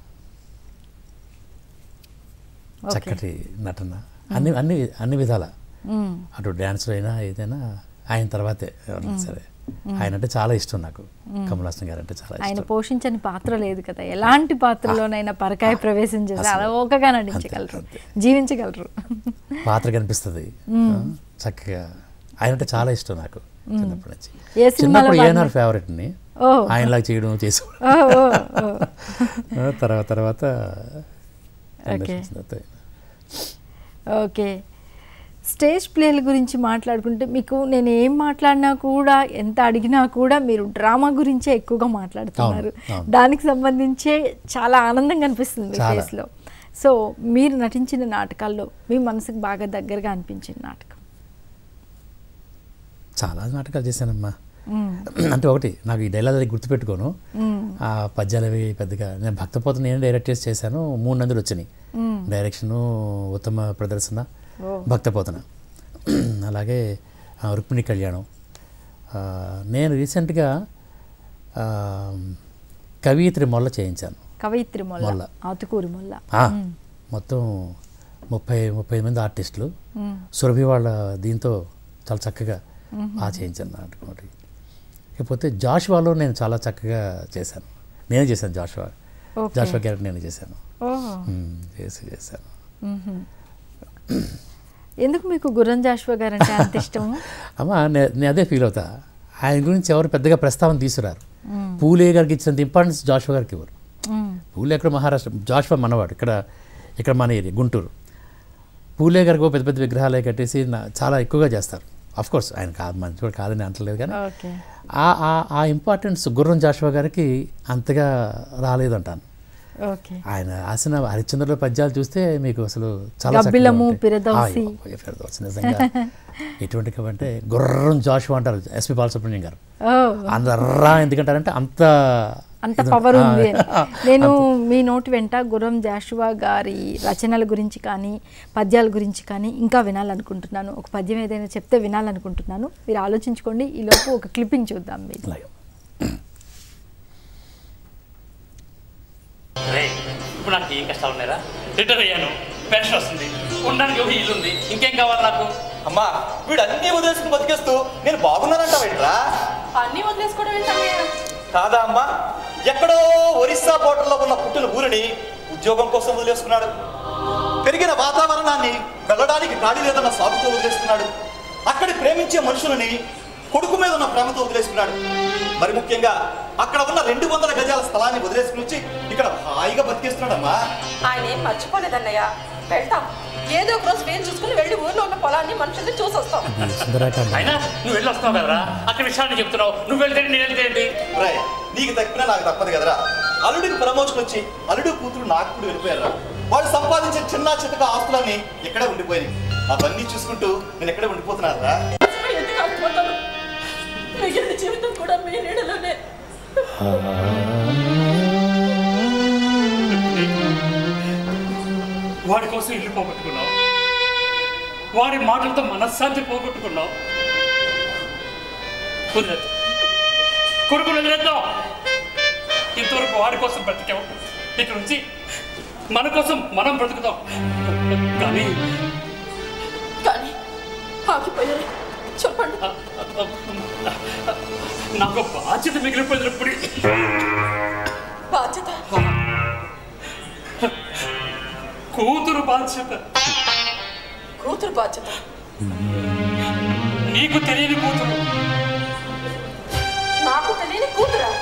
ఓకే. చక్కటి నటన అన్ని అన్ని అన్ని విధాల మ్మ్. అటు డ్యాన్స్లో అయినా ఏదైనా ఆయన తర్వాతే ఎవరైనా సరే ఆయన అంటే చాలా ఇష్టం నాకు కమల్ హాసన్ గారు అంటే చాలా ఆయన ఇష్టం పోషించని పాత్ర లేదు కదా ఎలాంటి పాత్రలోనైనా పరకాయ ప్రవేశం చేసి అసలు. అలవోకగా నటించగలరు అంతే. జీవించగలరు పాత్ర కనిపిస్తుంది చక్కగా ఆయన అంటే చాలా ఇష్టం నాకు చిన్నప్పటి నుంచి ఏ సినిమాలో చిన్నప్పుడు బాగా- ఏఎన్ఆర్ ఫేవరెట్ని ఓ ఆయనలాగా చేయడం చేసుకోవడం ఓ, ఓ, ఓ. తర్వాత తర్వాత ఓకే. తర్వాత ఓకే స్టేజ్ ప్లేల గురించి మాట్లాడుకుంటే మీకు నేను ఏం మాట్లాడినా కూడా ఎంత అడిగినా కూడా మీరు డ్రామా గురించే ఎక్కువగా మాట్లాడుతున్నారు అవును, అవును. దానికి సంబంధించే చాలా ఆనందంగా అనిపిస్తుంది మీ చాలా. ఫేస్లో సో మీరు నటించిన నాటకాల్లో మీ మనసుకు బాగా దగ్గరగా అనిపించిన నాటకం చాలా నాటకాలు చేశానమ్మా మ్మ్. అంటే ఒకటి నాకు ఈ డైలాగ్ అది గుర్తుపెట్టుకోను మ్మ్. ఆ పద్యాలు అవి పెద్దగా నేను భక్తపోత నేను డైరెక్ట్ చేసి చేశాను మూడు నందులు వచ్చినాయి మ్మ్. డైరెక్షను ఉత్తమ ప్రదర్శన ఓ. భక్తపోతన అలాగే ఆ, రుక్మిణి కళ్యాణం ఆ, నేను రీసెంట్గా ఆ, కవియిత్రి మొల్ల చేయించాను కవయిత్రి మొల్ల మొల్ల. ఆతుకూరి మొల్ల ఆ, మొత్తం ముప్పై ముప్పై మంది ఆర్టిస్టులు మ్మ్. సురభి వాళ్ళ దీంతో చాలా చక్కగా బాగా చేయించాను నాటకం ఒకటి ఇకపోతే జాషువాలో నేను చాలా చక్కగా చేశాను నేనే చేశాను జాషువా ఓకే. జాషువా క్యారెక్టర్ నేనే చేశాను ఓ మ్మ్, చేసి చేశాను మ్మ్హ్మ్. ఎందుకు మీకు గుర్రం జాషువా గారు అంటే అంత ఇష్టము అమ్మ నే- నేను అదే ఫీల్ అవుతా ఆయన గురించి ఎవరు పెద్దగా ప్రస్తావన తీసుకురారు పూలే గారికి ఇచ్చినంత ఇంపార్టెన్స్ జాషువా గారికి ఇవ్వరు మ్మ్. పూలే ఎక్కడ మహారాష్ట్ర జాషువా మనవాడు ఇక్కడ ఇక్కడ మన ఏరియా గుంటూరు పూలే గారికి ఓ పెద్ద పెద్ద విగ్రహాలే కట్టేసి నా- చాలా ఎక్కువగా చేస్తారు అఫ్ కోర్స్ ఆయన కాదు మంచి కూడా కాదని అంటలేదు కానీ ఓకే ఆ ఆ- ఆ ఇంపార్టెన్స్ గుర్రం జాషువా గారికి అంతగా రాలేదంటాను ఓకే ఆయన రాసిన హరిశ్చంద్రుల పద్యాలు చూస్తే మీకు అసలు చాలా గబ్బిలము, చక్కగా ఉంటాయి. పిరదౌసి. ఆ, అయ్యో, పిరదౌసి నిజంగా ఎటువంటి కవి అంటే గుర్రం జాషువా అంటారు ఎస్పి బాలసుబ్రహ్మణ్యం గారు ఓ అందర్రా ఎందుకంటారంటే అంత అంత ఇది- పవర్ ఆ, ఉంది అని. నేను మీ నోటి వెంట గుర్రం జాషువా గారి రచనల గురించి కానీ పద్యాల గురించి కానీ ఇంకా వినాలనుకుంటున్నాను ఒక పద్యం ఏదైనా చెప్తే వినాలనుకుంటున్నాను మీరు ఆలోచించుకోండి ఈలోపు ఒక క్లిప్పింగ్ చూద్దాం మీరు అలాగే. రే ఇప్పుడు నాకు ఏం కష్టాలు ఉన్నాయరా రిటైర్ అయ్యాను పెన్షన్ వస్తుంది ఉండడానికి ఒక ఇల్లు ఉంది ఇంకేం కావాలి నాకు అమ్మా వీడు అన్ని వదిలేసుకుని బతికేస్తూ నేను బాగున్నానంటావేంట్రా అన్నీ వదిలేసుకోవడం ఏంటన్నయ్య కాదా అమ్మా ఎక్కడో ఒరిస్సా బోర్డర్లో ఉన్న పుట్టిన ఊరిని ఉద్యోగం కోసం వదిలేసుకున్నాడు పెరిగిన వాతావరణాన్ని వెళ్ళడానికి ఖాళీ లేదన్న సాగుతో వదిలేసుకున్నాడు అక్కడి ప్రేమించే మనుషులని కొడుకు మీద ఉన్న ప్రేమతో వదిలేసుకున్నాడు మరి ముఖ్యంగా అక్కడ ఉన్న రెండు వందల గజాల స్థలాన్ని వదిలేసుకుని వచ్చి ఇక్కడ హాయిగా బతికేస్తున్నాడమ్మా ఆయన ఏం మర్చిపోలేదన్నయ్య వెళ్తాం ఏదో ఒక రోజు వేలు చూసుకుని వెళ్ళి ఊర్లో ఉన్న పొలాన్ని మనుషుల్ని చూసొస్తాం ఇది సుందరాకాండ అయినా నువ్వు వెళ్ళి వస్తావు కదరా అక్కడ విషయాన్ని చెప్తున్నావు నువ్వు వెళ్తే నేను వెళ్తే ఏంటి రాయ్ నీకు తప్పినా నాకు తప్పదు కదరా అల్లుడికి ప్రమోషన్ వచ్చి అల్లుడు కూతురు నాకు కూడా వెళ్ళిపోయారు వాళ్ళు సంపాదించిన చిన్న చితక ఆస్తులన్నీ ఇక్కడే ఉండిపోయినాయి అవన్నీ చూసుకుంటూ నేను ఇక్కడే ఉండిపోతున్నారా ఎందుకు ఆగిపోతాను మిగిలిన జీవితం కూడా మీ నీడలోనే వాడి కోసం ఇల్లు పోగొట్టుకున్నావు వాడి మాటలతో మనశ్శాంతి పోగొట్టుకున్నావు కుదరదు కొడుకుని వదిలేద్దాం ఇంతవరకు వాడి కోసం బ్రతికావు ఇక నుంచి మన కోసం మనం బ్రతుకుతాం కానీ కానీ ఆగిపోయారు చెప్పండి నాకు బాధ్యత మిగిలిపోయినప్పుడు బాధ్యత కూతురు బాధ్యత కూతురు బాధ్యత నీకు తెలియని కూతురు నాకు తెలియని కూతురా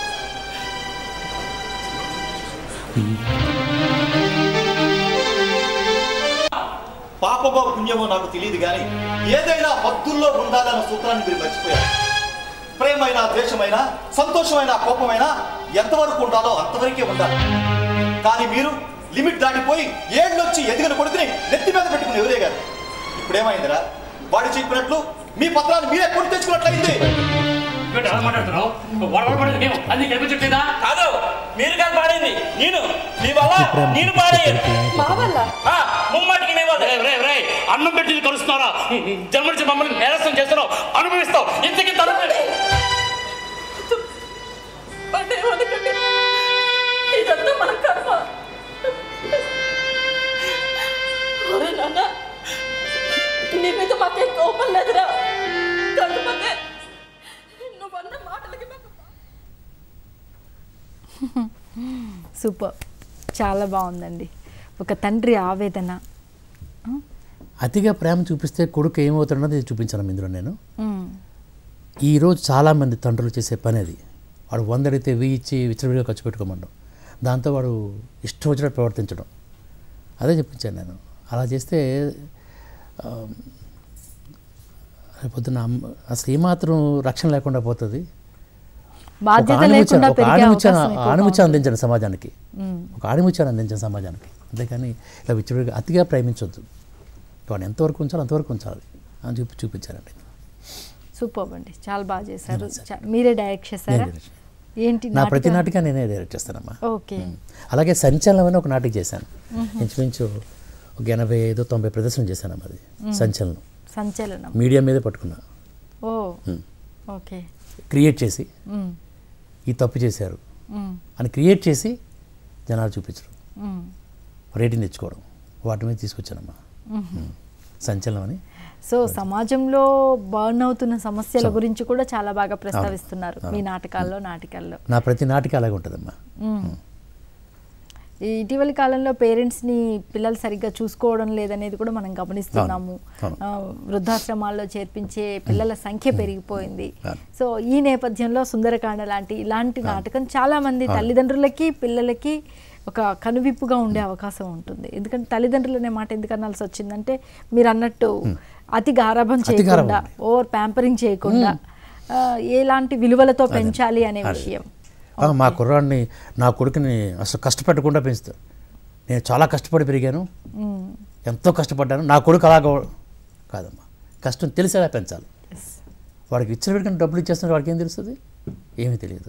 పాపమో పుణ్యమో నాకు తెలియదు కానీ ఏదైనా హద్దుల్లో ఉండాలన్న సూత్రాన్ని మీరు మర్చిపోయారు ప్రేమైనా ద్వేషమైనా సంతోషమైనా కోపమైనా ఎంతవరకు ఉండాలో అంతవరకే ఉండాలి కానీ మీరు లిమిట్ దాటిపోయి ఏళ్ళొచ్చి ఎదిగిన కొడుకుని నెత్తి మీద పెట్టుకుని ఎవరేగారు ఇప్పుడేమైందిరా వాడు చెప్పినట్లు మీ పత్రాన్ని మీరే కొట్టి తెచ్చుకున్నట్లయింది ఏంటి అలా మాట్లాడుతున్నావు వాడు పడేది మేము అది కనిపించట్లేదా కాదు మీరు కాదు పాడైంది నేను మీ వల్ల నేను పాడయ్యాను మా వల్ల ఆ, ముమ్మాటికి మీ వల్ల రే, రే, రే, అన్నం పెట్టి కలుస్తున్నారా జన్మనిచ్చి మమ్మల్ని నేరస్థం చేస్తున్నావు అనుభవిస్తావు ఇంతకీ తన అంటే ఏమనుకోండి ఇదంతా మన కర్మ ఒరే నాన్న నీ మీద మాకేం కోపం లేదురా కాకపోతే నువ్వన్న మాటలకి మాకు సూపర్ చాలా బాగుందండి ఒక తండ్రి ఆవేదన అతిగా ప్రేమ చూపిస్తే కొడుకు ఏమవుతాడన్నది చూపించాను ఇందులో నేను మ్మ్. ఈరోజు చాలామంది తండ్రులు చేసే పని అది వాడు వంద అడిగితే వెయ్యి ఇచ్చి విచ్చలవిడిగా ఖర్చు పెట్టుకోమండం దాంతో వాడు ఇష్టం వచ్చినట్టు ప్రవర్తించడం అదే చెప్పించాను నేను అలా చేస్తే ఆ, రేపొద్దున అమ్మ అసలు ఏమాత్రం రక్షణ లేకుండా పోతుంది ఒక బాధ్యత ఆణిముత్యాన్ని- లేకుండా ఒక పెరిగే ఆణిముత్యాన్ని- అవకాశం ఎక్కువగా ఆణిముత్యాన్ని అందించండి సమాజానికి మ్మ్. ఒక ఆణిముత్యాన్ని అందించండి సమాజానికి అంతేకాని ఇలా విచ్చలవిడిగా అతిగా ప్రేమించొద్దు వాడు ఎంతవరకు ఉంచాలో అంతవరకు ఉంచాలి అని చూపి చూపించారండి సూపర్ అండి చాలా బాగా చేశారు చా- మీరే డైరెక్ట్ చేశారా నేను direct ఏంటి నా ప్రతి నాటకం? నాటిక నేనే డైరెక్ట్ చేస్తానమ్మా ఓకే అలాగే సంచలనం అని ఒక నాటిక చేశాను ఇంచుమించు ఒక ఎనభై ఐదు తొంభై ప్రదర్శన చేశానమ్మా అది సంచలనం సంచలనం మీడియా మీదే పట్టుకున్నా ఓ మ్మ్. ఓకే క్రియేట్ చేసి మ్మ్. ఈ తప్పు చేశారు మ్మ్. అని క్రియేట్ చేసి జనాలు చూపించడం మ్మ్. రేటింగ్ తెచ్చుకోవడం వాటి మీద తీసుకొచ్చానమ్మా మ్మ్. సంచలనం అని సో సమాజంలో బర్న్ అవుతున్న సమస్యల గురించి కూడా చాలా బాగా ప్రస్తావిస్తున్నారు మీ నాటకాల్లో నాటికల్లో నా ప్రతి నాటిక అలాగే ఉంటుందమ్మా ఈ ఇటీవలి కాలంలో పేరెంట్స్ని పిల్లలు సరిగ్గా చూసుకోవడం లేదనేది కూడా మనం గమనిస్తున్నాము అవును. ఆ, వృద్ధాశ్రమాల్లో చేర్పించే పిల్లల సంఖ్య పెరిగిపోయింది అవును. సో ఈ నేపథ్యంలో సుందరకాండ లాంటి ఇలాంటి నాటకం చాలా మంది తల్లిదండ్రులకి పిల్లలకి ఒక కనువిప్పుగా ఉండే అవకాశం ఉంటుంది ఎందుకంటే తల్లిదండ్రులు అనే మాట ఎందుకు అనాల్సి వచ్చిందంటే మీరు అన్నట్టు అతి గారాభం అతి గారాబం చేయకుండా ఓవర్ ప్యాంపరింగ్ చేయకుండా ఆ, ఎలాంటి విలువలతో పెంచాలి అనే విషయం ఆ, మా కుర్రాడిని నా కొడుకుని అసలు కష్టపెట్టకుండా పెంచుతారు నేను చాలా కష్టపడి పెరిగాను మ్మ్. ఎంతో కష్టపడ్డాను నా కొడుకు అలాగ కాదమ్మా కష్టం తెలిసేలా పెంచాలి వాడికి ఇచ్చిన వీడికి డబ్బులు ఇచ్చేస్తున్నారు వాడికి ఏం తెలుస్తుంది ఏమీ తెలియదు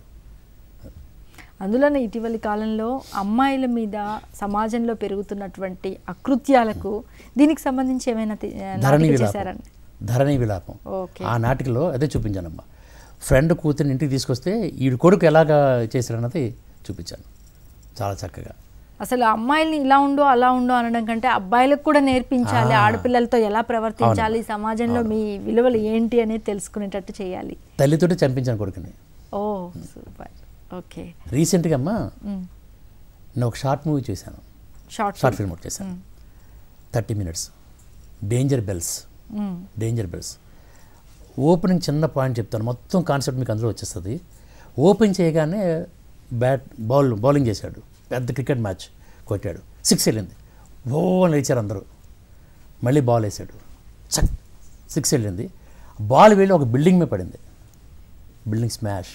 అందులోనే ఇటీవలి కాలంలో అమ్మాయిల మీద సమాజంలో పెరుగుతున్నటువంటి అకృత్యాలకు దీనికి సంబంధించి ఏమైనా తి- ధరణి నాటిక విలాపం చేశారండి ధరణి విలాపం ఓకే ఆ నాటికలో అదే చూపించానమ్మా ఫ్రెండ్ కూతురిని ఇంటికి తీసుకొస్తే ఈ కొడుకు ఎలాగా చేశారన్నది చూపించాను చాలా చక్కగా అసలు అమ్మాయిల్ని ఇలా ఉండు అలా ఉండు అనడం కంటే అబ్బాయిలకు కూడా నేర్పించాలి ఆడపిల్లలతో ఎలా ప్రవర్తించాలి సమాజంలో మీ విలువలు ఏంటి అనేది తెలుసుకునేటట్టు చేయాలి తల్లితోటి చంపించాను కొడుకుని ఓ సూపర్ ఓకే రీసెంట్గా అమ్మా నేను ఒక షార్ట్ మూవీ చేశాను షార్ట్ షార్ట్ ఫిల్మ్ ఒకటి చేశాను thirty minutes danger bells danger bells opening చిన్న పాయింట్ చెప్తాను మొత్తం కాన్సెప్ట్ మీకు అందులో వచ్చేస్తుంది ఓపెన్ చేయగానే బ్యాట్ బౌల్ బౌలింగ్ చేశాడు పెద్ద క్రికెట్ మ్యాచ్ కొట్టాడు సిక్స్ వెళ్ళింది ఓ అని లేచారు అందరూ మళ్ళీ బాల్ వేసాడు చక్ సిక్స్ వెళ్ళింది బాల్ వెళ్ళి ఒక బిల్డింగ్ మీద పడింది బిల్డింగ్ స్మాష్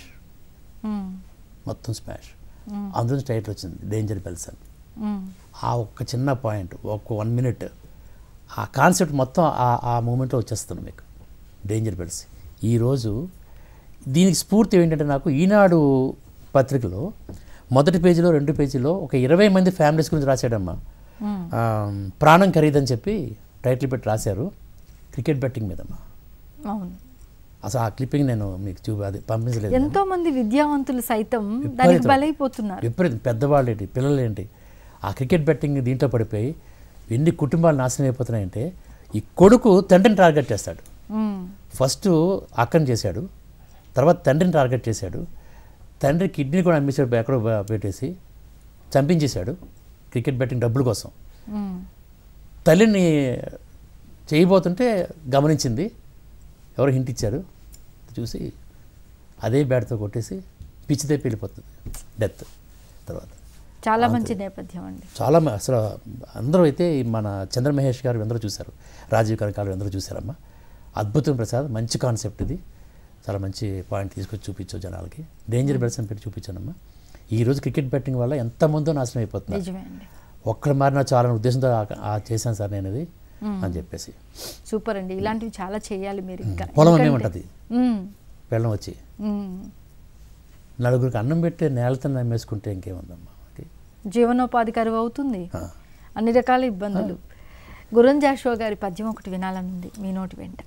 మొత్తం స్మాష్ అందులో టైటిల్ వచ్చింది డేంజర్ బెల్స్ అని ఆ ఒక్క చిన్న పాయింట్ ఒక వన్ మినిట్ ఆ కాన్సెప్ట్ మొత్తం ఆ ఆ మూమెంట్లో వచ్చేస్తుంది మీకు డేంజర్ బెల్స్ ఈరోజు దీనికి స్ఫూర్తి ఏంటంటే నాకు ఈనాడు పత్రికలో మొదటి పేజీలో రెండు పేజీలో ఒక ఇరవై మంది ఫ్యామిలీస్ గురించి రాశాడమ్మా ఆ, ప్రాణం ఖరీదని చెప్పి టైటిల్ పెట్టి రాశారు క్రికెట్ బెట్టింగ్ మీదమ్మా అవును అసలు ఆ క్లిప్పింగ్ నేను మీకు చూ అది పంపించలేదు ఎంతో మంది విద్యావంతులు సైతం దానికి విపరీతం. బలైపోతున్నారు విపరీతం పెద్దవాళ్ళు ఏంటి పిల్లలు ఏంటి ఆ క్రికెట్ బెట్టింగ్ దీంట్లో పడిపోయి ఎన్ని కుటుంబాలు నాశనం అయిపోతున్నాయంటే ఈ కొడుకు తండ్రిని టార్గెట్ చేస్తాడు మ్మ్. ఫస్ట్ అక్కని చేశాడు తర్వాత తండ్రిని టార్గెట్ చేశాడు తండ్రి కిడ్నీ కూడా అమ్మేశాడు ఎక్కడో బ- పెట్టేసి చంపించేశాడు క్రికెట్ బెట్టింగ్ డబ్బుల కోసం మ్మ్. తల్లిని చేయబోతుంటే గమనించింది ఎవరు హింట్ ఇచ్చారు చూసి అదే బ్యాట్తో కొట్టేసి పిచ్చితే వెళ్ళిపోతుంది డెత్ తర్వాత చాలా మంచి నేపథ్యం అండి చాలా మ- అసలు అందరూ అయితే ఈ మన చంద్రమహేష్ గారు అందరూ చూశారు రాజీవ్ కనకాలు అందరూ చూశారమ్మా అద్భుతం ప్రసాద్ మంచి కాన్సెప్ట్ ఇది చాలా మంచి పాయింట్ తీసుకొచ్చి చూపించావు జనాలకి డేంజర్ బెల్స్ అని పెట్టి చూపించానమ్మా ఈ రోజు క్రికెట్ బెట్టింగ్ వల్ల ఎంతమందో నాశనం అయిపోతున్నారు నిజమే అండి ఒక్కడ మారినా చాలా ఉద్దేశంతో ఆ- ఆ చేశాను సార్ నేను ఇది అని చెప్పేసి సూపర్ అండి ఇలాంటివి చాలా చేయాలి మీరు ఇంకా పొలం ఎందుకంటే- ఏమంటది మ్మ్. వెళ్ళం వచ్చి మ్మ్. నలుగురికి అన్నం పెట్టి నేలతో నమ్మేసుకుంటే ఇంకేముందమ్మా అది జీవనోపాధి కరువు అవుతుంది ఆ. అన్ని రకాల ఇబ్బందులు గురం జాషువా గారి పద్యం ఒకటి వినాలని ఉంది మీ నోటి వెంట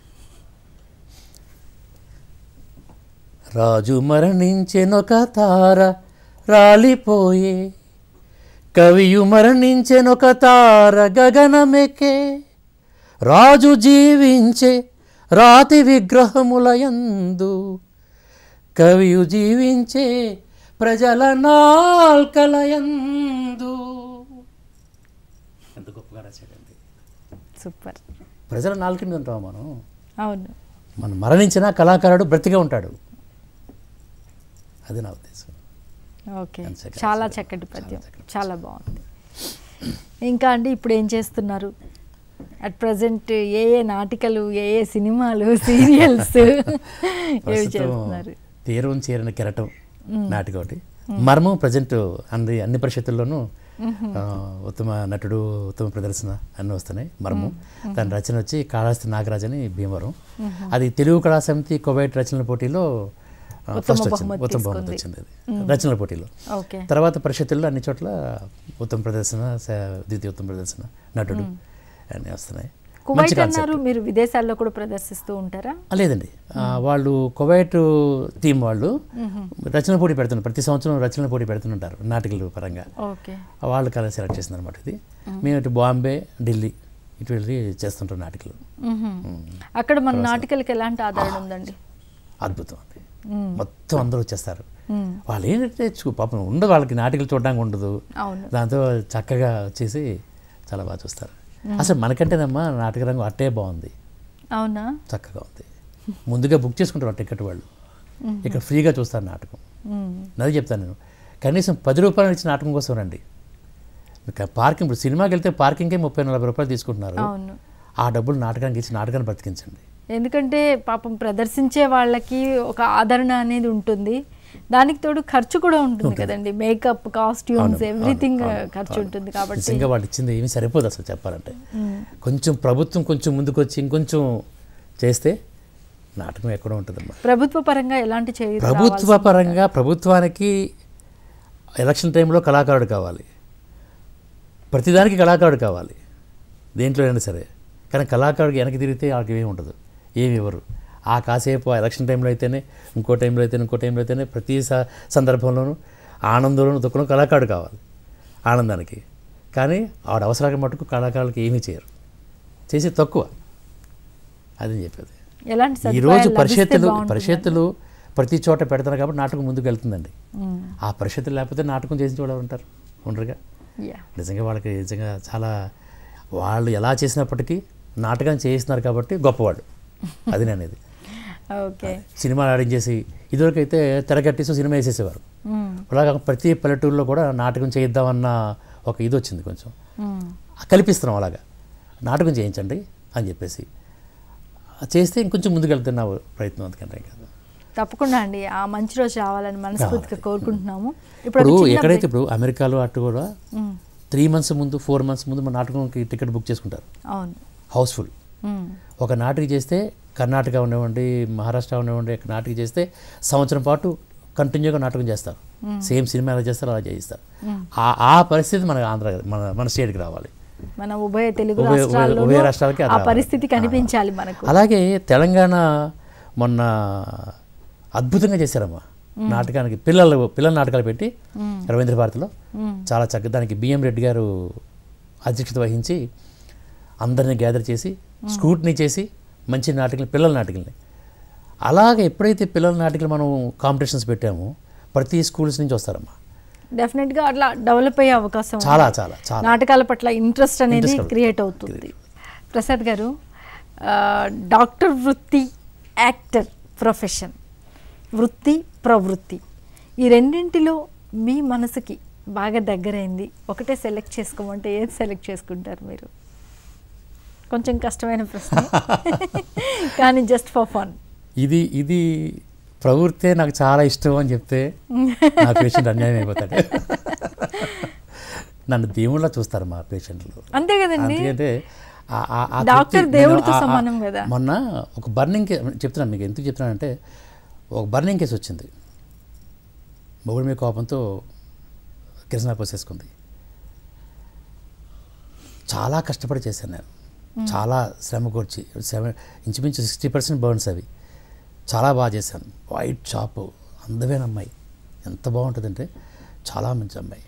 రాజు మరణించెనొక తార రాలిపోయే కవియు మరణించెనొక తార గగనమెకే రాజు జీవించే రాతి విగ్రహములయందు కవియు జీవించే ప్రజల నాల్కలయందు ఎంత గొప్పగా రాశాడండి సూపర్ ప్రజల నాలుక మీద ఉంటాం మనం అవును మనం మరణించిన కళాకారుడు బ్రతిగా ఉంటాడు అది నా ఉద్దేశం ఓకే And second చాలా second. చక్కటి పద్యం చాలా చక్కటి చాలా బాగుంది ఇంకా అండి ఇప్పుడు ఏం చేస్తున్నారు అట్ ప్రజెంట్ ఏ ఏ నాటికలు ఏ ఏ సినిమాలు సీరియల్స్ ఏవి ప్రస్తుతం చేస్తున్నారు తీరం చేరిన కెరటం నాటిక ఒకటి మర్మం ప్రజెంట్ అన్ని అన్ని పరిషత్తుల్లోనూ ఆ, ఉత్తమ నటుడు ఉత్తమ ప్రదర్శన అన్నీ వస్తున్నాయి మర్మం దాని రచన వచ్చి కాళహస్తి నాగరాజ్ అని భీమవరం అది తెలుగు కళా సమితి కువైట్ రచనల పోటీలో ఉత్తమ ఫస్ట్ వచ్చింది బహుమతి ఉత్తమ బహుమతి తీసుకుంది. వచ్చింది అది రచనల పోటీలో ఓకే తర్వాత పరిషత్తుల్లో అన్ని చోట్ల ఉత్తమ ప్రదర్శన స- ద్వితీయ ఉత్తమ ప్రదర్శన నటుడు అన్నీ వస్తున్నాయి మంచి కువైట్ కాన్సెప్ట్ అన్నారు మీరు విదేశాల్లో కూడా ప్రదర్శిస్తూ ఉంటారా ఆ, లేదండి ఆ, వాళ్ళు కువైట్ టీం వాళ్ళు రచన పోటీ పెడుతున్నారు ప్రతి సంవత్సరం రచన పోటీ పెడుతుంటారు నాటికల పరంగా ఓకే వాళ్ళు కలర్ సెలెక్ట్ చేసింది అనమాట ఇది మేము ఇటు బాంబే ఢిల్లీ ఇటు వెళ్ళి చేస్తుంటాం నాటికలు అక్కడ మన నాటికలకి ఎలాంటి ఆదరణ ఉందండి అద్భుతం అండి మొత్తం అందరూ వచ్చేస్తారు వాళ్ళు ఏంటంటే చూ- పాపం ఉండదు వాళ్ళకి నాటికలు చూడడానికి ఉండదు అవును దాంతో చక్కగా వచ్చేసి చాలా బాగా చూస్తారు అసలు మనకంటేనమ్మా నాటక రంగం అట్టే బాగుంది అవునా చక్కగా ఉంది ముందుగా బుక్ చేసుకుంటారు టికెట్ వాళ్ళు ఇక్కడ ఫ్రీగా చూస్తారు నాటకం మ్మ్. అదే చెప్తాను నేను కనీసం పది రూపాయలు ఇచ్చిన నాటకం కోసం రండి మీకు పార్కింగ్ ఇప్పుడు సినిమాకి వెళ్తే పార్కింగ్కే ముప్పై నలభై రూపాయలు తీసుకుంటున్నారు అవును ఆ డబ్బులు నాటకానికి ఇచ్చి నాటకాన్ని బ్రతికించండి ఎందుకంటే పాపం ప్రదర్శించే వాళ్ళకి ఒక ఆదరణ అనేది ఉంటుంది దానికి తోడు ఖర్చు కూడా ఉంటుంది కదండి మేకప్ కాస్ట్యూమ్స్ అవును, ఎవ్రీథింగ్ అవును, అవును, ఖర్చు అవును. ఉంటుంది కాబట్టి నిజంగా వాళ్ళు ఇచ్చింది ఏమీ సరిపోదు అసలు చెప్పాలంటే కొంచెం ప్రభుత్వం కొంచెం ముందుకు వచ్చి ఇంకొంచెం చేస్తే నాటకం ఎక్కడో ఉంటుందమ్మా ప్రభుత్వ పరంగా ఎలాంటి చర్యలు ప్రభుత్వ రావాల్సి- పరంగా ప్రభుత్వానికి ఎలక్షన్ టైంలో కళాకారుడు కావాలి ప్రతిదానికి కళాకారుడు కావాలి దేంట్లో అయినా సరే కానీ కళాకారుడికి వెనక్కి తిరిగితే వాళ్ళకి ఏమీ ఉండదు ఏమి ఇవ్వరు ఆ కాసేపు ఆ ఎలక్షన్ టైంలో అయితేనే ఇంకో టైంలో అయితేనే ఇంకో టైంలో అయితేనే ప్రతి స- సందర్భంలోనూ ఆనందంలోనూ దుఃఖంలో కళాకారుడు కావాలి ఆనందానికి కానీ ఆవిడ అవసరానికి మటుకు కళాకారులకి ఏమీ చేయరు చేసి తక్కువ అది చెప్పేది ఎలాంటి ఈ సదుపాయాలు రోజు లభిస్తే పరిషత్తులు బాగుంటుందండి? పరిషత్తులు ప్రతి చోట పెడతారు కాబట్టి నాటకం ముందుకు వెళ్తుందండి మ్మ్. ఆ పరిషత్తులు లేకపోతే నాటకం చేసిన వాళ్ళు ఎవరు ఉంటారు ఉండరుగా యా నిజంగా వాళ్ళకి నిజంగా చాలా వాళ్ళు ఎలా చేసినప్పటికీ నాటకం చేయిస్తున్నారు కాబట్టి గొప్పవాళ్ళు అది నేను అనేది ఓకే సినిమా ఆడించేసి ఇదివరకు అయితే తెరగట్టేసి సినిమా వేసేసేవారు మ్మ్. అలాగా ప్రతి పల్లెటూరులో కూడా నాటకం చేయిద్దామన్న ఒక ఇది వచ్చింది కొంచెం మ్మ్. కల్పిస్తున్నాం అలాగా నాటకం చేయించండి అని చెప్పేసి చేస్తే ఇంకొంచెం ముందుకెళ్తున్న ప్రయత్నం అందుకంటే ఇంకా తప్పకుండా అండి ఆ మంచి రోజు రావాలని మనస్ఫూర్తిగా కోరుకుంటున్నాము ఇప్పుడు ఇప్పుడు ఒక చిన్న ఎక్కడైతే break. ఇప్పుడు అమెరికాలో అటు కూడా మ్మ్. త్రీ మంత్స్ ముందు ఫోర్ మంత్స్ ముందు మన నాటకంకి టికెట్ బుక్ చేసుకుంటారు అవును హౌస్ఫుల్ మ్మ్. ఒక నాటికి చేస్తే కర్ణాటక ఉండేవండి మహారాష్ట్ర ఉండేవండి ఇక్కడ నాటికి చేస్తే సంవత్సరం పాటు కంటిన్యూగా నాటకం చేస్తారు సేమ్ సినిమా ఎలా చేస్తారో అలా చేయిస్తారు ఆ- ఆ పరిస్థితి మన ఆంధ్ర మన మన స్టేట్కి రావాలి మన ఉభయ తెలుగు ఉభయ- ఉభయ- రాష్ట్రాల్లో ఉభయ రాష్ట్రాలకి అది ఆ రావాలి. పరిస్థితి కనిపించాలి మనకు అలాగే తెలంగాణ మొన్న అద్భుతంగా చేశారమ్మా నాటకానికి పిల్లలు పిల్లల నాటకాలు పెట్టి రవీంద్ర భారతిలో చాలా చక్కగా దానికి బిఎం రెడ్డి గారు అధ్యక్షత వహించి అందరిని గ్యాదర్ చేసి స్కూట్నీ చేసి మంచి నాటకాలు పిల్లల నాటకాలని అలాగే ఎప్పుడైతే పిల్లల నాటకాలు మనం కాంపిటీషన్స్ పెట్టామో ప్రతి స్కూల్స్ నుంచి వస్తారమ్మా డెఫినెట్ గా అట్లా డెవలప్ అయ్యే అవకాశం ఉంది. చాలా చాలా చాలా నాటకాల పట్ల ఇంట్రెస్ట్ అనేది Interest క్రియేట్ అవుతుంది ప్రసాద్ గారు ఆ, డాక్టర్ వృత్తి యాక్టర్ ప్రొఫెషన్ వృత్తి ప్రవృత్తి ఈ రెండింటిలో మీ మనసుకి బాగా దగ్గరైంది ఒకటే సెలెక్ట్ చేసుకోమంటే ఏది సెలెక్ట్ చేసుకుంటారు మీరు కొంచెం కష్టమైన ప్రశ్న కానీ జస్ట్ ఫర్ ఫన్ ఇది ఇది ప్రవృత్తే నాకు చాలా ఇష్టం అని చెప్తే నా పేషెంట్ అన్యాయం అయిపోతాడు నన్ను దేవుళ్ళ చూస్తారు మా పేషెంట్లు అంతే కదండి ఎందుకంటే ఆ- ఆ- ఆ డాక్టర్ తృప్తి నేను దేవుడితో ఆ- ఆ- సమానం కదా. మొన్న ఒక బర్నింగ్ కే చెప్తున్నాను మీకు ఎందుకు చెప్తున్నానంటే ఒక బర్నింగ్ కేసు వచ్చింది మొగుడు మీద కోపంతో కిరసన పోసేసుకుంది చాలా కష్టపడి చేశాను నేను చాలా శ్రమ కూర్చి సెవెన్ ఇంచుమించు సిక్స్టీ పర్సెంట్ బర్న్స్ అవి చాలా బాగా చేశాను వైట్ చాప్ అందమైన అమ్మాయి ఎంత బాగుంటుందంటే చాలా మంచి అమ్మాయి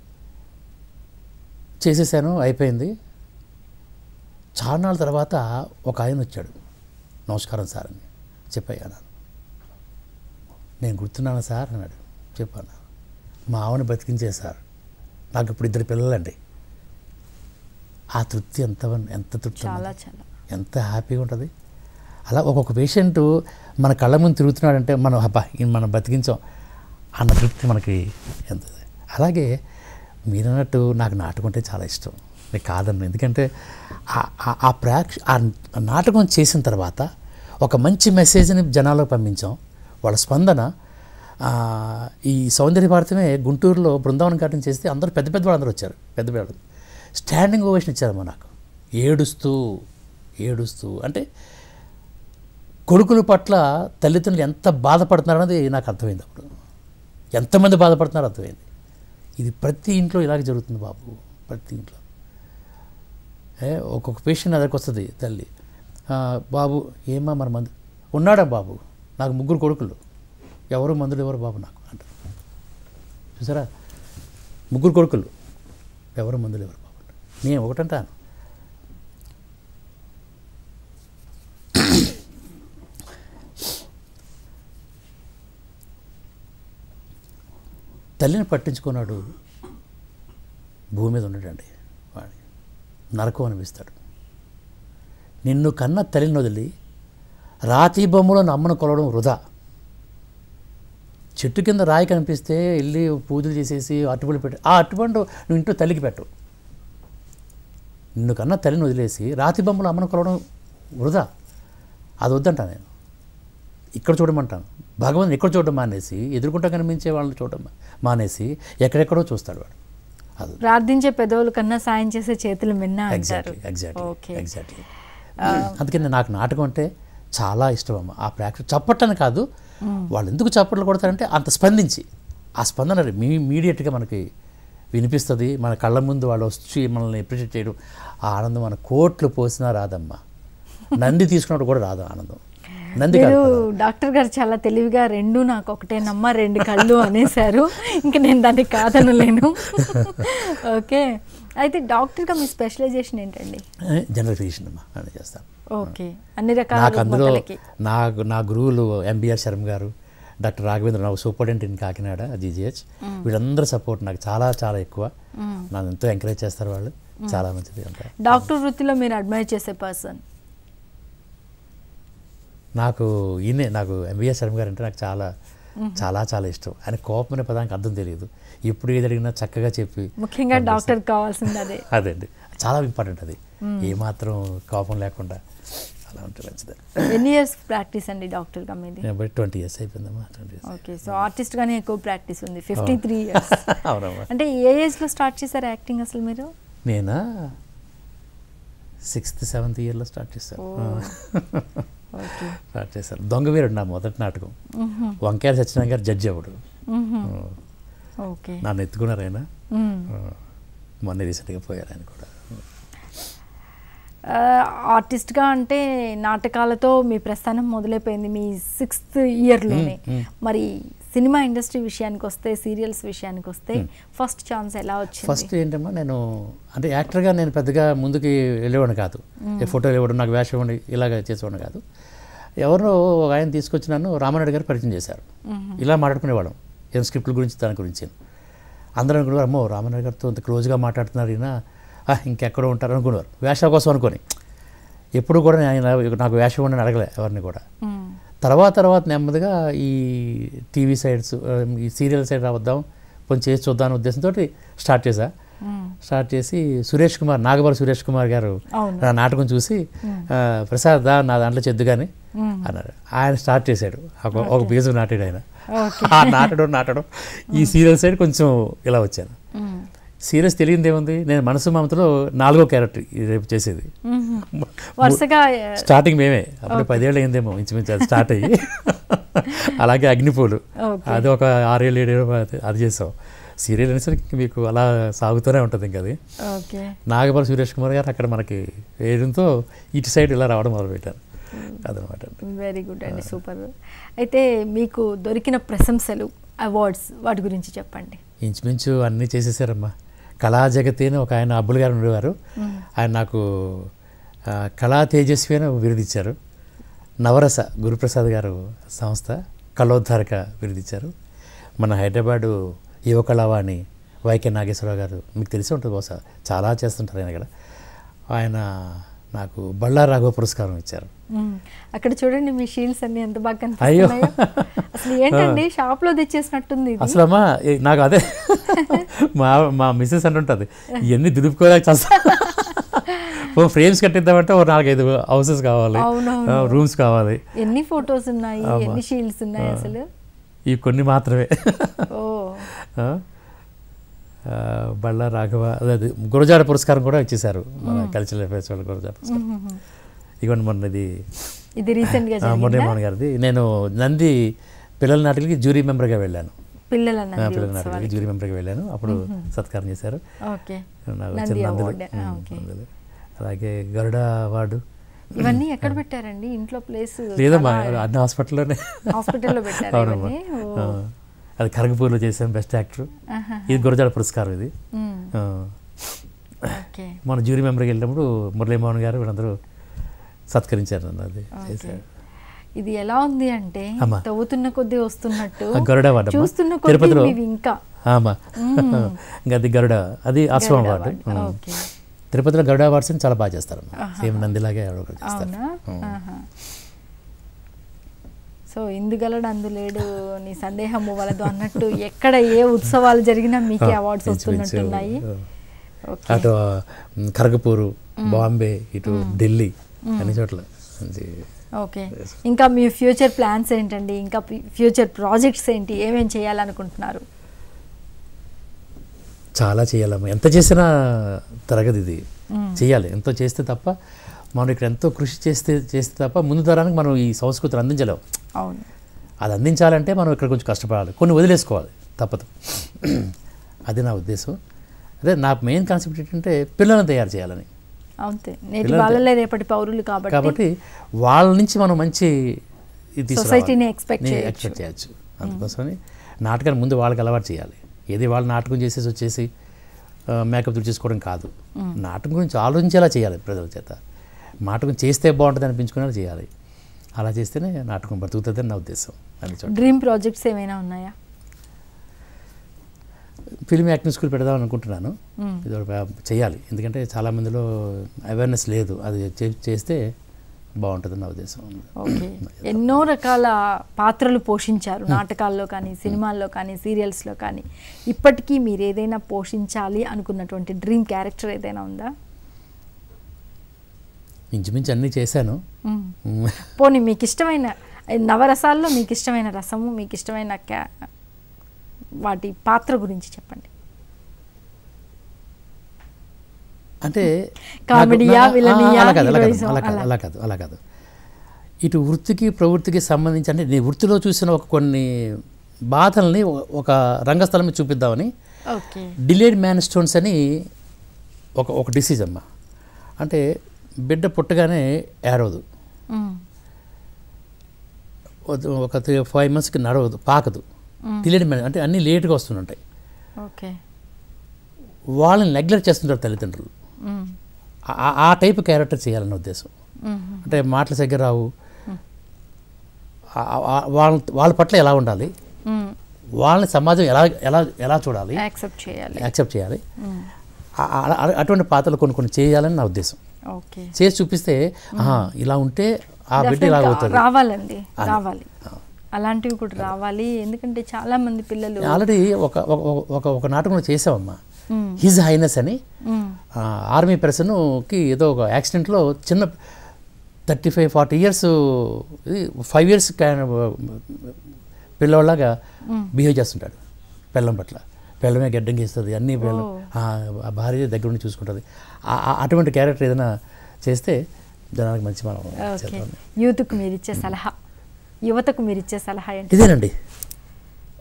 చేసేసాను అయిపోయింది చాలా నాళ్ళ తర్వాత ఒక ఆయన వచ్చాడు నమస్కారం సార్ అని చెప్పాను అన్నాను నేను గుర్తున్నాను సార్ అన్నాడు చెప్పాను మా ఆవుని బతికించే సార్ నాకు ఇప్పుడు ఇద్దరు పిల్లలండి ఆ తృప్తి ఎంత ఎంత తృప్తి చాలా ఉన్నది. చాలా ఎంత హ్యాపీగా ఉంటుంది అలా ఒక్కొక్క పేషెంట్ మన కళ్ళ ముందు తిరుగుతున్నాడంటే మనం అబ్బా ఈయన మనం బతికించాం అన్న తృప్తి మనకి ఎంత అలాగే మీరన్నట్టు నాకు నాటకం అంటే చాలా ఇష్టం నేను కాదన్ను ఎందుకంటే ఆ- ఆ- ఆ ప్రేక్ష ఆ నాటకం చేసిన తర్వాత ఒక మంచి మెసేజ్ని జనాలకు పంపించాం వాళ్ళ స్పందన ఆ, ఈ సౌందర్య భారతమే గుంటూరులో బృందావనం ఘాటం చేస్తే అందరూ పెద్ద పెద్ద వాళ్ళు అందరూ వచ్చారు పెద్ద వాళ్ళు స్టాండింగ్ ఓవేషన్ ఇచ్చారమ్మా నాకు ఏడుస్తూ ఏడుస్తూ అంటే కొడుకుల పట్ల తల్లిదండ్రులు ఎంత బాధపడుతున్నారన్నది నాకు అర్థమైంది అప్పుడు ఎంతమంది బాధపడుతున్నారో అర్థమైంది ఇది ప్రతి ఇంట్లో ఇలాగే జరుగుతుంది బాబు ప్రతి ఇంట్లో ఏ ఒక్కొక్క పేషెంట్ అదరికి వస్తుంది తల్లి "ఆ, బాబు ఏమా మన మందు ఉన్నాడా బాబు నాకు ముగ్గురు కొడుకులు ఎవరు మందులు ఎవరు బాబు నాకు అంటారు చూసారా ముగ్గురు కొడుకులు ఎవరు మందులు ఎవరు బాబు అంటారు. నేను ఒకటంటాను తల్లిని పట్టించుకున్నాడు భూమి మీద ఉండడండి వాడి నరకం అనిపిస్తాడు నిన్ను కన్న తల్లిని వదిలి రాతి బొమ్మలో నమ్మను కొలవడం వృధా చెట్టు కింద రాయి కనిపిస్తే వెళ్ళి పూజలు చేసేసి అట్టుపండు పెట్టి ఆ అట్టుపండు నువ్వు ఇంట్లో తల్లికి పెట్టు నిన్ను కన్న తల్లిని వదిలేసి రాతి బొమ్మలు అమ్మను కొలవడం వృధా అది వద్దంటా నేను ఇక్కడ చూడమంటాను భగవంతుని ఎక్కడ చూడడం మానేసి ఎదుర్కొంటా కనిపించే వాళ్ళని చూడడం మానేసి ఎక్కడెక్కడో చూస్తాడు వాడు అది ప్రార్థించే పెదవుల కన్నా సాయం చేసే చేతులు మిన్న అంటారు ఎగ్జాక్ట్లీ ఎగ్జాక్ట్లీ ఓకే ఎగ్జాక్ట్లీ అందుకని నాకు నాటకం అంటే చాలా ఇష్టం అమ్మ ఆ ప్రేక్ష చప్పట్లని కాదు వాళ్ళు ఎందుకు చప్పట్లు కొడతారంటే అంత స్పందించి ఆ స్పందన మీ ఇమీడియట్గా మనకి వినిపిస్తుంది మన కళ్ళ ముందు వాళ్ళు వచ్చి మనల్ని అప్రిషియేట్ చేయడం ఆ ఆనందం మన కోట్లు పోసినా రాదమ్మా నంది తీసుకున్నప్పుడు కూడా రాదు ఆనందం నంది కాదు మీరు కదా. డాక్టర్ గారు చాలా తెలివిగా రెండు నాకు ఒకటే నమ్మ రెండు కళ్ళు అనేశారు ఇంకా నేను దాన్ని కాదనలేను ఓకే అయితే డాక్టర్గా మీ స్పెషలైజేషన్ ఏంటండి ఏ, జనరల్ ఫిజిషియన్ అమ్మా అని చేస్తాను ఓకే అన్ని రకాల నాకు అందులో రుగ్మతలకి నాకు నా గురువులు ఎంబీఆర్ శర్మ గారు doctor Raghavendra Rao superintendent in Kakinada GGH వీళ్ళందరూ సపోర్ట్ నాకు చాలా చాలా ఎక్కువ నన్ను ఎంతో ఎంకరేజ్ చేస్తారు వాళ్ళు చాలా మంచిది అంతా డాక్టర్ వృత్తిలో మీరు అడ్మైర్ చేసే పర్సన్ నాకు ఈయనే నాకు ఎంబీఆర్ శర్మ గారు అంటే నాకు చాలా చాలా చాలా ఇష్టం ఆయన కోపం అనే పదానికి అర్థం తెలియదు ఎప్పుడు ఏది అడిగినా చక్కగా చెప్పి ముఖ్యంగా డాక్టర్ కావాల్సింది అదే అదండి చాలా ఇంపార్టెంట్ అది ఏమాత్రం కోపం లేకుండా అలా ఉంటే మంచిది ఎన్ని ఇయర్స్ ప్రాక్టీస్ అండి డాక్టర్గా మీది నేను బట్టి ట్వంటీ ఇయర్స్ అయిపోయిందమ్మా ట్వంటీ ఇయర్స్ ఓకే సో ఆర్టిస్ట్గానే ఎక్కువ ప్రాక్టీస్ ఉంది ఫిఫ్టీ త్రీ ఇయర్స్ అవునమ్మా అంటే ఏ ఏజ్లో స్టార్ట్ చేశారు యాక్టింగ్ అసలు మీరు నేనా సిక్స్త్ సెవెంత్ ఇయర్లో స్టార్ట్ చేశాను ఓకే స్టార్ట్ చేశాను దొంగవీరుడు నా మొదటి నాటకం వంకాయ సత్యనారాయణ గారు జడ్జి అవ్వడు ఓకే నన్ను ఎత్తుకున్నారు ఆయన ఆ, మొన్న రీసెంట్గా పోయారు ఆయన కూడా ఆర్టిస్ట్గా అంటే నాటకాలతో మీ ప్రస్థానం మొదలైపోయింది మీ సిక్స్త్ ఇయర్లోనే మరి సినిమా ఇండస్ట్రీ విషయానికి వస్తే సీరియల్స్ విషయానికి వస్తే ఫస్ట్ ఛాన్స్ ఎలా వచ్చింది ఫస్ట్ ఏంటమ్మా నేను అంటే యాక్టర్గా నేను పెద్దగా ముందుకి వెళ్ళేవాడిని కాదు ఏ ఫోటోలు ఇవ్వడం నాకు వేషం ఇవ్వండి ఇలాగ చేసేవాడిని కాదు ఎవరో ఒక ఆయన తీసుకొచ్చి నన్ను రామానాయుడు గారు పరిచయం చేశారు ఇలా మాట్లాడుకునేవాళ్ళం ఏం స్క్రిప్ట్ల గురించి దాని గురించి అందరూ అనుకునేవారు అమ్మో రామానాయుడు గారితో ఇంత క్లోజ్గా మాట్లాడుతున్నారు ఈయన "ఆ, ఇంకెక్కడో ఉంటారు అనుకునేవారు వేషాల కోసం అనుకొని ఎప్పుడు కూడా ఆయన నాకు వేషం ఉండని అడగలే ఎవరిని కూడా మ్మ్. తర్వాత తర్వాత నెమ్మదిగా ఈ టీవీ సైడ్స్ ఆ, ఈ సీరియల్ సైడ్ రావద్దాం కొంచెం చేసి చూద్దాం అనే ఉద్దేశంతో స్టార్ట్ చేశా స్టార్ట్ చేసి సురేష్ కుమార్ నాగబారి సురేష్ కుమార్ గారు అవును. నా నాటకం చూసి ఆ, ప్రసాద్ దా నా దాంట్లో చెద్దు కానీ అన్నారు ఆయన స్టార్ట్ చేశాడు ఒక- ఒక బీజం నాటాడు ఆయన ఆ నాటడం నాటడం ఈ సీరియల్ సైడ్ కొంచెం ఇలా వచ్చాను మ్మ్. సీరియస్ తెలియంది ఏముంది నేను మనసు మమతలో నాలుగో క్యారెక్టర్ రేపు చేసేది వరుసగా స్టార్టింగ్ మేమే అప్పుడు పదేళ్ళు అయిందేమో ఇంచుమించు అది స్టార్ట్ అయ్యి అలాగే అగ్నిపూలు Okay. అది ఒక ఆరేళ్ళు ఏడేళ్ళు అది- అది చేసాం సీరియల్ అనేసరికి మీకు అలా సాగుతూనే ఉంటుంది ఇంకా అది ఓకే నాగపల్లి సురేష్ కుమార్ గారు అక్కడ మనకి వేయడంతో ఇటు సైడ్ ఇలా రావడం మొదలుపెట్టారు అదనమాట వెరీ గుడ్ అండి సూపర్ అయితే మీకు దొరికిన ప్రశంసలు అవార్డ్స్ వాటి గురించి చెప్పండి ఇంచుమించు అన్నీ చేసేసారమ్మా కళా జగతి అని ఒక ఆయన అబ్బుల్ గారు ఉండేవారు ఆయన నాకు ఆ, కళా తేజస్వి అని ఒక బిరుదు ఇచ్చారు నవరస గురుప్రసాద్ గారు సంస్థ కళోద్ధారక బిరుదు ఇచ్చారు మన హైదరాబాదు యువ కళావాణి వైకే నాగేశ్వరరావు గారు మీకు తెలిసి ఉంటుంది బహుశా చాలా చేస్తుంటారు ఆయన ఇక్కడ ఆయన నాకు బళ్ళా రాఘవ పురస్కారం ఇచ్చారు మ్మ్. అక్కడ చూడండి మీ షీల్డ్స్ అన్ని ఎంత బాగా అయ్యో. కనిపిస్తున్నాయో అసలు ఏంటండి షాప్ లో తెచ్చేసినట్టుంది ఇది అసలు అమ్మా ఏ- నాకు అదే మా మా మిస్సెస్ అంటుంటుంది ఇవన్నీ దులుపుకోలేక చేస్తా ఓ ఫ్రేమ్స్ కట్టిద్దామంటే ఓ నాలుగైదు హౌసెస్ కావాలి అవునవును. రూమ్స్ కావాలి ఎన్ని ఫొటోస్ ఉన్నాయి ఆమా. ఎన్ని షీల్డ్స్ ఉన్నాయి అసలు ఈ కొన్ని మాత్రమే ఓ ఆ? ఆ, బళ్ళ రాఘవ అదే అది గురజాడ పురస్కారం కూడా ఇచ్చేశారు మన కల్చరల్ అఫేర్స్ వాళ్ళు గురజాడ పురస్కారం ఇవ్వండి మొన్న ఇది ఇది రీసెంట్ గా ఆ, మొన్నే జరిగిందా మోహన్ గారిది నేను నంది పిల్లల నాటికి జ్యూరీ మెంబర్గా వెళ్ళాను పిల్లల ఆ, నంది పిల్లల నాటికి ఉత్సవాలకి. జ్యూరీ మెంబర్గా వెళ్ళాను అప్పుడు సత్కారం చేశారు ఓకే నాకు నంది వచ్చిన నందులు award. ఆ, ఉమ్, ఓకే. నందులు. అలాగే గరుడ అవార్డు ఇవన్నీ ఎక్కడ పెట్టారండి ఇంట్లో ప్లేస్ లేదమ్మా అన్ని హాస్పిటల్లోనే హాస్పిటల్లో పెట్టారా అవునమ్మా ఇవన్నీ? ఓ. ఆ. అది ఖరగపూర్లో చేసాం బెస్ట్ యాక్టర్ ఆహా. ఇది గురజాడ పురస్కారం ఇది మ్మ్. ఆ. ఓకే మన జ్యూరీ మెంబర్కి వెళ్ళినప్పుడు మురళీమోహన్ గారు వీళ్ళందరూ సత్కరించారు నన్ను అది ఓకే. చేశారు ఇది ఎలా ఉంది అంటే అమ్మా. తవ్వుతున్న కొద్దీ వస్తున్నట్టు ఆ గరుడ అవార్డు అమ్మా. చూస్తున్న కొద్దీ తిరుపతిలో ఇవి ఇంకా ఆమా ఇంకా అది గరుడ అది ఆశ్రమం గరుడ అవార్డు అవార్డు. ఉమ్. ఓకే. తిరుపతిలో గరుడ అవార్డ్స్ చాలా బాగా చేస్తారు సేమ్ నందిలాగే ఆవిడ కూడా చేస్తారు అవునా ఉమ్. ఆహా. సో ఇందుగలడు అందులేడు నీ సందేహం వలదు అన్నట్టు ఎక్కడ ఏ ఉత్సవాలు జరిగినా మీకే ఆ, అవార్డ్స్ ఇంచుమించు, వస్తున్నట్టున్నాయి ఆ. ఓకే అటు ఉమ్, ఖరగపూరు బాంబే ఇటు ఢిల్లీ అన్ని చోట్ల మంచి ఓకే ఇంకా మీ ఫ్యూచర్ ప్లాన్స్ ఏంటండి ఇంకా ఫ్యూచర్ ప్రాజెక్ట్స్ ఏంటి ఏమేం చేయాలనుకుంటున్నారు చాలా చేయాలమ్మా ఎంత చేసినా తరగదు ఇది చేయాలి ఎంతో చేస్తే తప్ప మనం ఇక్కడ ఎంతో కృషి చేస్తే చేస్తే తప్ప ముందు తరానికి మనం ఈ సంస్కృతిని అందించలేం అవును అది అందించాలంటే మనం ఇక్కడ కొంచెం కష్టపడాలి కొన్ని వదిలేసుకోవాలి తప్పదు అది నా ఉద్దేశం అదే నా మెయిన్ కాన్సెప్ట్ ఏంటంటే పిల్లలను తయారు చేయాలని అంతే నేటి పిల్లలు- వాళ్ళే రేపటి పౌరులు కాబట్టి కాబట్టి వాళ్ళ నుంచి మనం మంచి ఇది తీసుకురావాలి. Society-ని expect ని చేయొచ్చు. expect చేయొచ్చు అందుకోసమని నాటకాన్ని ముందు వాళ్ళకి అలవాటు చేయాలి ఏది వాళ్ళు నాటకం చేసేసి వచ్చేసి మేకప్ చేసుకోవడం కాదు నాటకం గురించి ఆలోచించేలా చేయాలి ప్రజల చేత నాటకం చేస్తే బాగుంటుంది అనిపించుకునేలా చేయాలి అలా చేస్తేనే నాటకం బ్రతుకుతుందని నా ఉద్దేశం అది చోట డ్రీమ్ ప్రాజెక్ట్స్ ఏమైనా ఉన్నాయా ఫిల్మ్ యాక్టింగ్ స్కూల్ పెడదాం అనుకుంటున్నాను ఇది ఒక వ్యాప్- చేయాలి ఎందుకంటే చాలా మందిలో అవేర్నెస్ లేదు అది చే- చేస్తే బాగుంటుంది నా ఉద్దేశం ఓకే ఎన్నో రకాల పాత్రలు పోషించారు నాటకాల్లో కానీ సినిమాల్లో కానీ సీరియల్స్లో కానీ ఇప్పటికీ మీరు ఏదైనా పోషించాలి అనుకున్నటువంటి డ్రీమ్ క్యారెక్టర్ ఏదైనా ఉందా ఇంచుమించు అన్నీ చేశాను మ్మ్. పోనీ మీకు ఇష్టమైన నవరసాల్లో మీకు ఇష్టమైన రసము మీకు ఇష్టమైన క్యా వాటి పాత్ర గురించి చెప్పండి అంటే కామెడీయా, నాకు- నా- విలనీయా, అలా కాదు అలా కాదు హీరోయిజం, అలా కాదు అలా. అలా కాదు అలా కాదు ఇటు వృత్తికి ప్రవృత్తికి సంబంధించి అంటే నేను వృత్తిలో చూసిన ఒక కొన్ని బాధల్ని ఒక- ఒక రంగస్థలం మీద చూపిద్దామని ఓకే డిలేడ్ మ్యాన్ స్టోన్స్ అని ఒక ఒక డిసీజ్ అమ్మ అంటే బిడ్డ పుట్టగానే ఏడవదు మ్మ్. ఒక- ఒక త్రీ ఫైవ్ మంత్స్కి నడవదు పాకదు డిలేడ్ మ్యాన్ అంటే అన్నీ లేట్గా వస్తుంటాయి ఓకే వాళ్ళని నెగ్లెక్ట్ చేస్తుంటారు తల్లిదండ్రులు మ్మ్. ఆ- ఆ టైప్ క్యారెక్టర్ చేయాలన్న ఉద్దేశం మ్మ్. అంటే మాటలు సరిగ్గా రావు ఆ- ఆ- వాళ్ళ వాళ్ళ పట్ల ఎలా ఉండాలి మ్మ్. వాళ్ళని సమాజం ఎలా ఎలా ఎలా చూడాలి యాక్సెప్ట్ చేయాలి యాక్సెప్ట్ చేయాలి ఆ- ఆ- ఆ- అటువంటి పాత్రలు కొన్ని కొన్ని చేయాలని నా ఉద్దేశం ఓకే చేసి చూపిస్తే ఆహా, ఇలా ఉంటే ఆ బిడ్డ ఇలా Definitely అవుతుంది రావాలండి రావాలి అలాంటివి కూడా రావాలి ఎందుకంటే చాలా మంది పిల్లలు ఆల్రెడీ ఒక ఒక- ఒక- ఒక ఒక నాటకంలో చేసామమ్మా హిజ్ హైనెస్ అని మ్మ్. ఆ, ఆర్మీ పర్సన్కి ఏదో ఒక యాక్సిడెంట్లో చిన్న thirty five forty years five years పిల్లవాళ్ళగా బిహేవ్ చేస్తుంటాడు పిల్లం పట్ల పిల్లమే గడ్డం గీస్తుంది అన్ని పిల్లం ఆ ఆ భార్య దగ్గర నుండి చూసుకుంటుంది ఆ- ఆ- అటువంటి క్యారెక్టర్ ఏదైనా చేస్తే జనానికి మంచి మనం ఓకే చేద్దాం యూత్కు మీరు ఇచ్చే సలహా యువతకు మీరు ఇచ్చే సలహా ఏంటి ఇదేనండి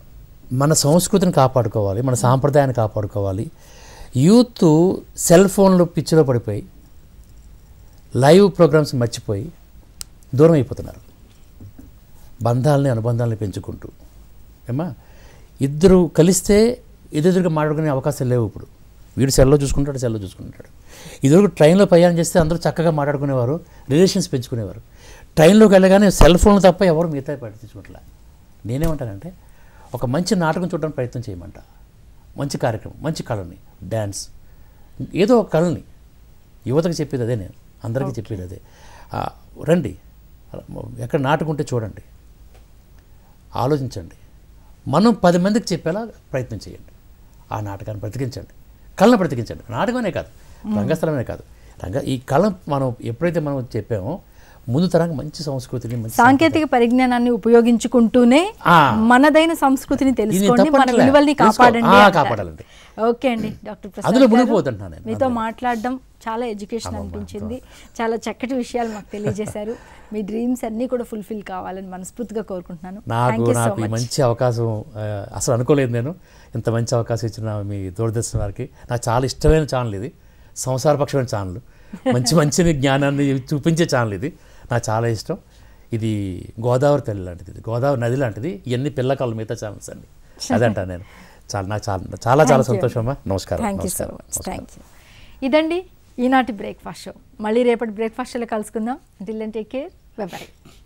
మన సంస్కృతిని కాపాడుకోవాలి మన సాంప్రదాయాన్ని కాపాడుకోవాలి యూత్ సెల్ ఫోన్లు పిచ్చిలో పడిపోయి లైవ్ ప్రోగ్రామ్స్ మర్చిపోయి దూరం అయిపోతున్నారు బంధాలని అనుబంధాలని పెంచుకుంటూ ఏమా ఇద్దరు కలిస్తే ఎదురుగా మాట్లాడుకునే అవకాశాలు లేవు ఇప్పుడు వీడు సెల్లో చూసుకుంటాడు సెల్లో చూసుకుంటాడు ఇదివరకు ట్రైన్లో ప్రయాణం చేస్తే అందరూ చక్కగా మాట్లాడుకునేవారు రిలేషన్స్ పెంచుకునేవారు ట్రైన్లోకి వెళ్ళగానే సెల్ ఫోన్లు తప్ప ఎవరు మిగతా పట్టించుకోవట్లే నేనేమంటానంటే ఒక మంచి నాటకం చూడడానికి ప్రయత్నం చేయమంట మంచి కార్యక్రమం మంచి కళని డ్యాన్స్ ఏదో ఒక కళని యువతకు చెప్పేది అదే నేను అందరికీ చెప్పేది అదే ఆ, రండి ఎక్కడ నాటుకుంటే చూడండి ఆలోచించండి మనం పది మందికి చెప్పేలా ప్రయత్నం చేయండి ఆ నాటకాన్ని బ్రతికించండి కళను బ్రతికించండి నాటకమే కాదు రంగస్థలమే కాదు రంగ ఈ కళ మనం ఎప్పుడైతే మనం చెప్పామో ముందు తరానికి మంచి సంస్కృతిని మంచి సాంకేతిక పరిజ్ఞానాన్ని ఉపయోగించుకుంటూనే ఆ. మనదైన సంస్కృతిని తెలుసుకోండి మన తప్పట్లే. విలువల్ని తెలుసుకో. కాపాడండి ఆ, అంటారు. కాపాడాలండి. ఓకే అండి డాక్టర్ ప్రసాద్ అందులో గారు, మునిగిపోతుంటున్నాను నేను. మీతో అందులో. మాట్లాడడం చాలా ఎడ్యుకేషన్ అనిపించింది చాలా చక్కటి విషయాలు మాకు తెలియజేశారు మీ డ్రీమ్స్ అన్నీ కూడా ఫుల్ఫిల్ కావాలని మనస్ఫూర్తిగా కోరుకుంటున్నాను నాకు థ్యాంక్ యూ సో నాకు ఈ మచ్ మంచి అవకాశం ఆ, అసలు అనుకోలేదు నేను ఇంత మంచి అవకాశం ఇచ్చిన మీ దూరదర్శన్ వారికి నాకు చాలా ఇష్టమైన ఛానల్ ఇది సంసారపక్షమైన ఛానల్ మంచి మంచి జ్ఞానాన్ని చూపించే ఛానల్ ఇది నాకు చాలా ఇష్టం ఇది గోదావరి తల్లి లాంటిది ఇది గోదావరి నది లాంటిది ఇవన్నీ పిల్లకాళ్ళు మిగతా ఛానల్స్ అండి అదంటా నేను చాలా నాకు చాలా చాలా చాలా సంతోషం అమ్మా నమస్కారం థ్యాంక్ యూ సో నమస్కారం, మచ్ నమస్కారం. థ్యాంక్ యూ ఇదండి ఈనాటి బ్రేక్ఫాస్ట్ షో మళ్ళీ రేపటి బ్రేక్ఫాస్ట్ షోలో కలుసుకుందాం till and take care by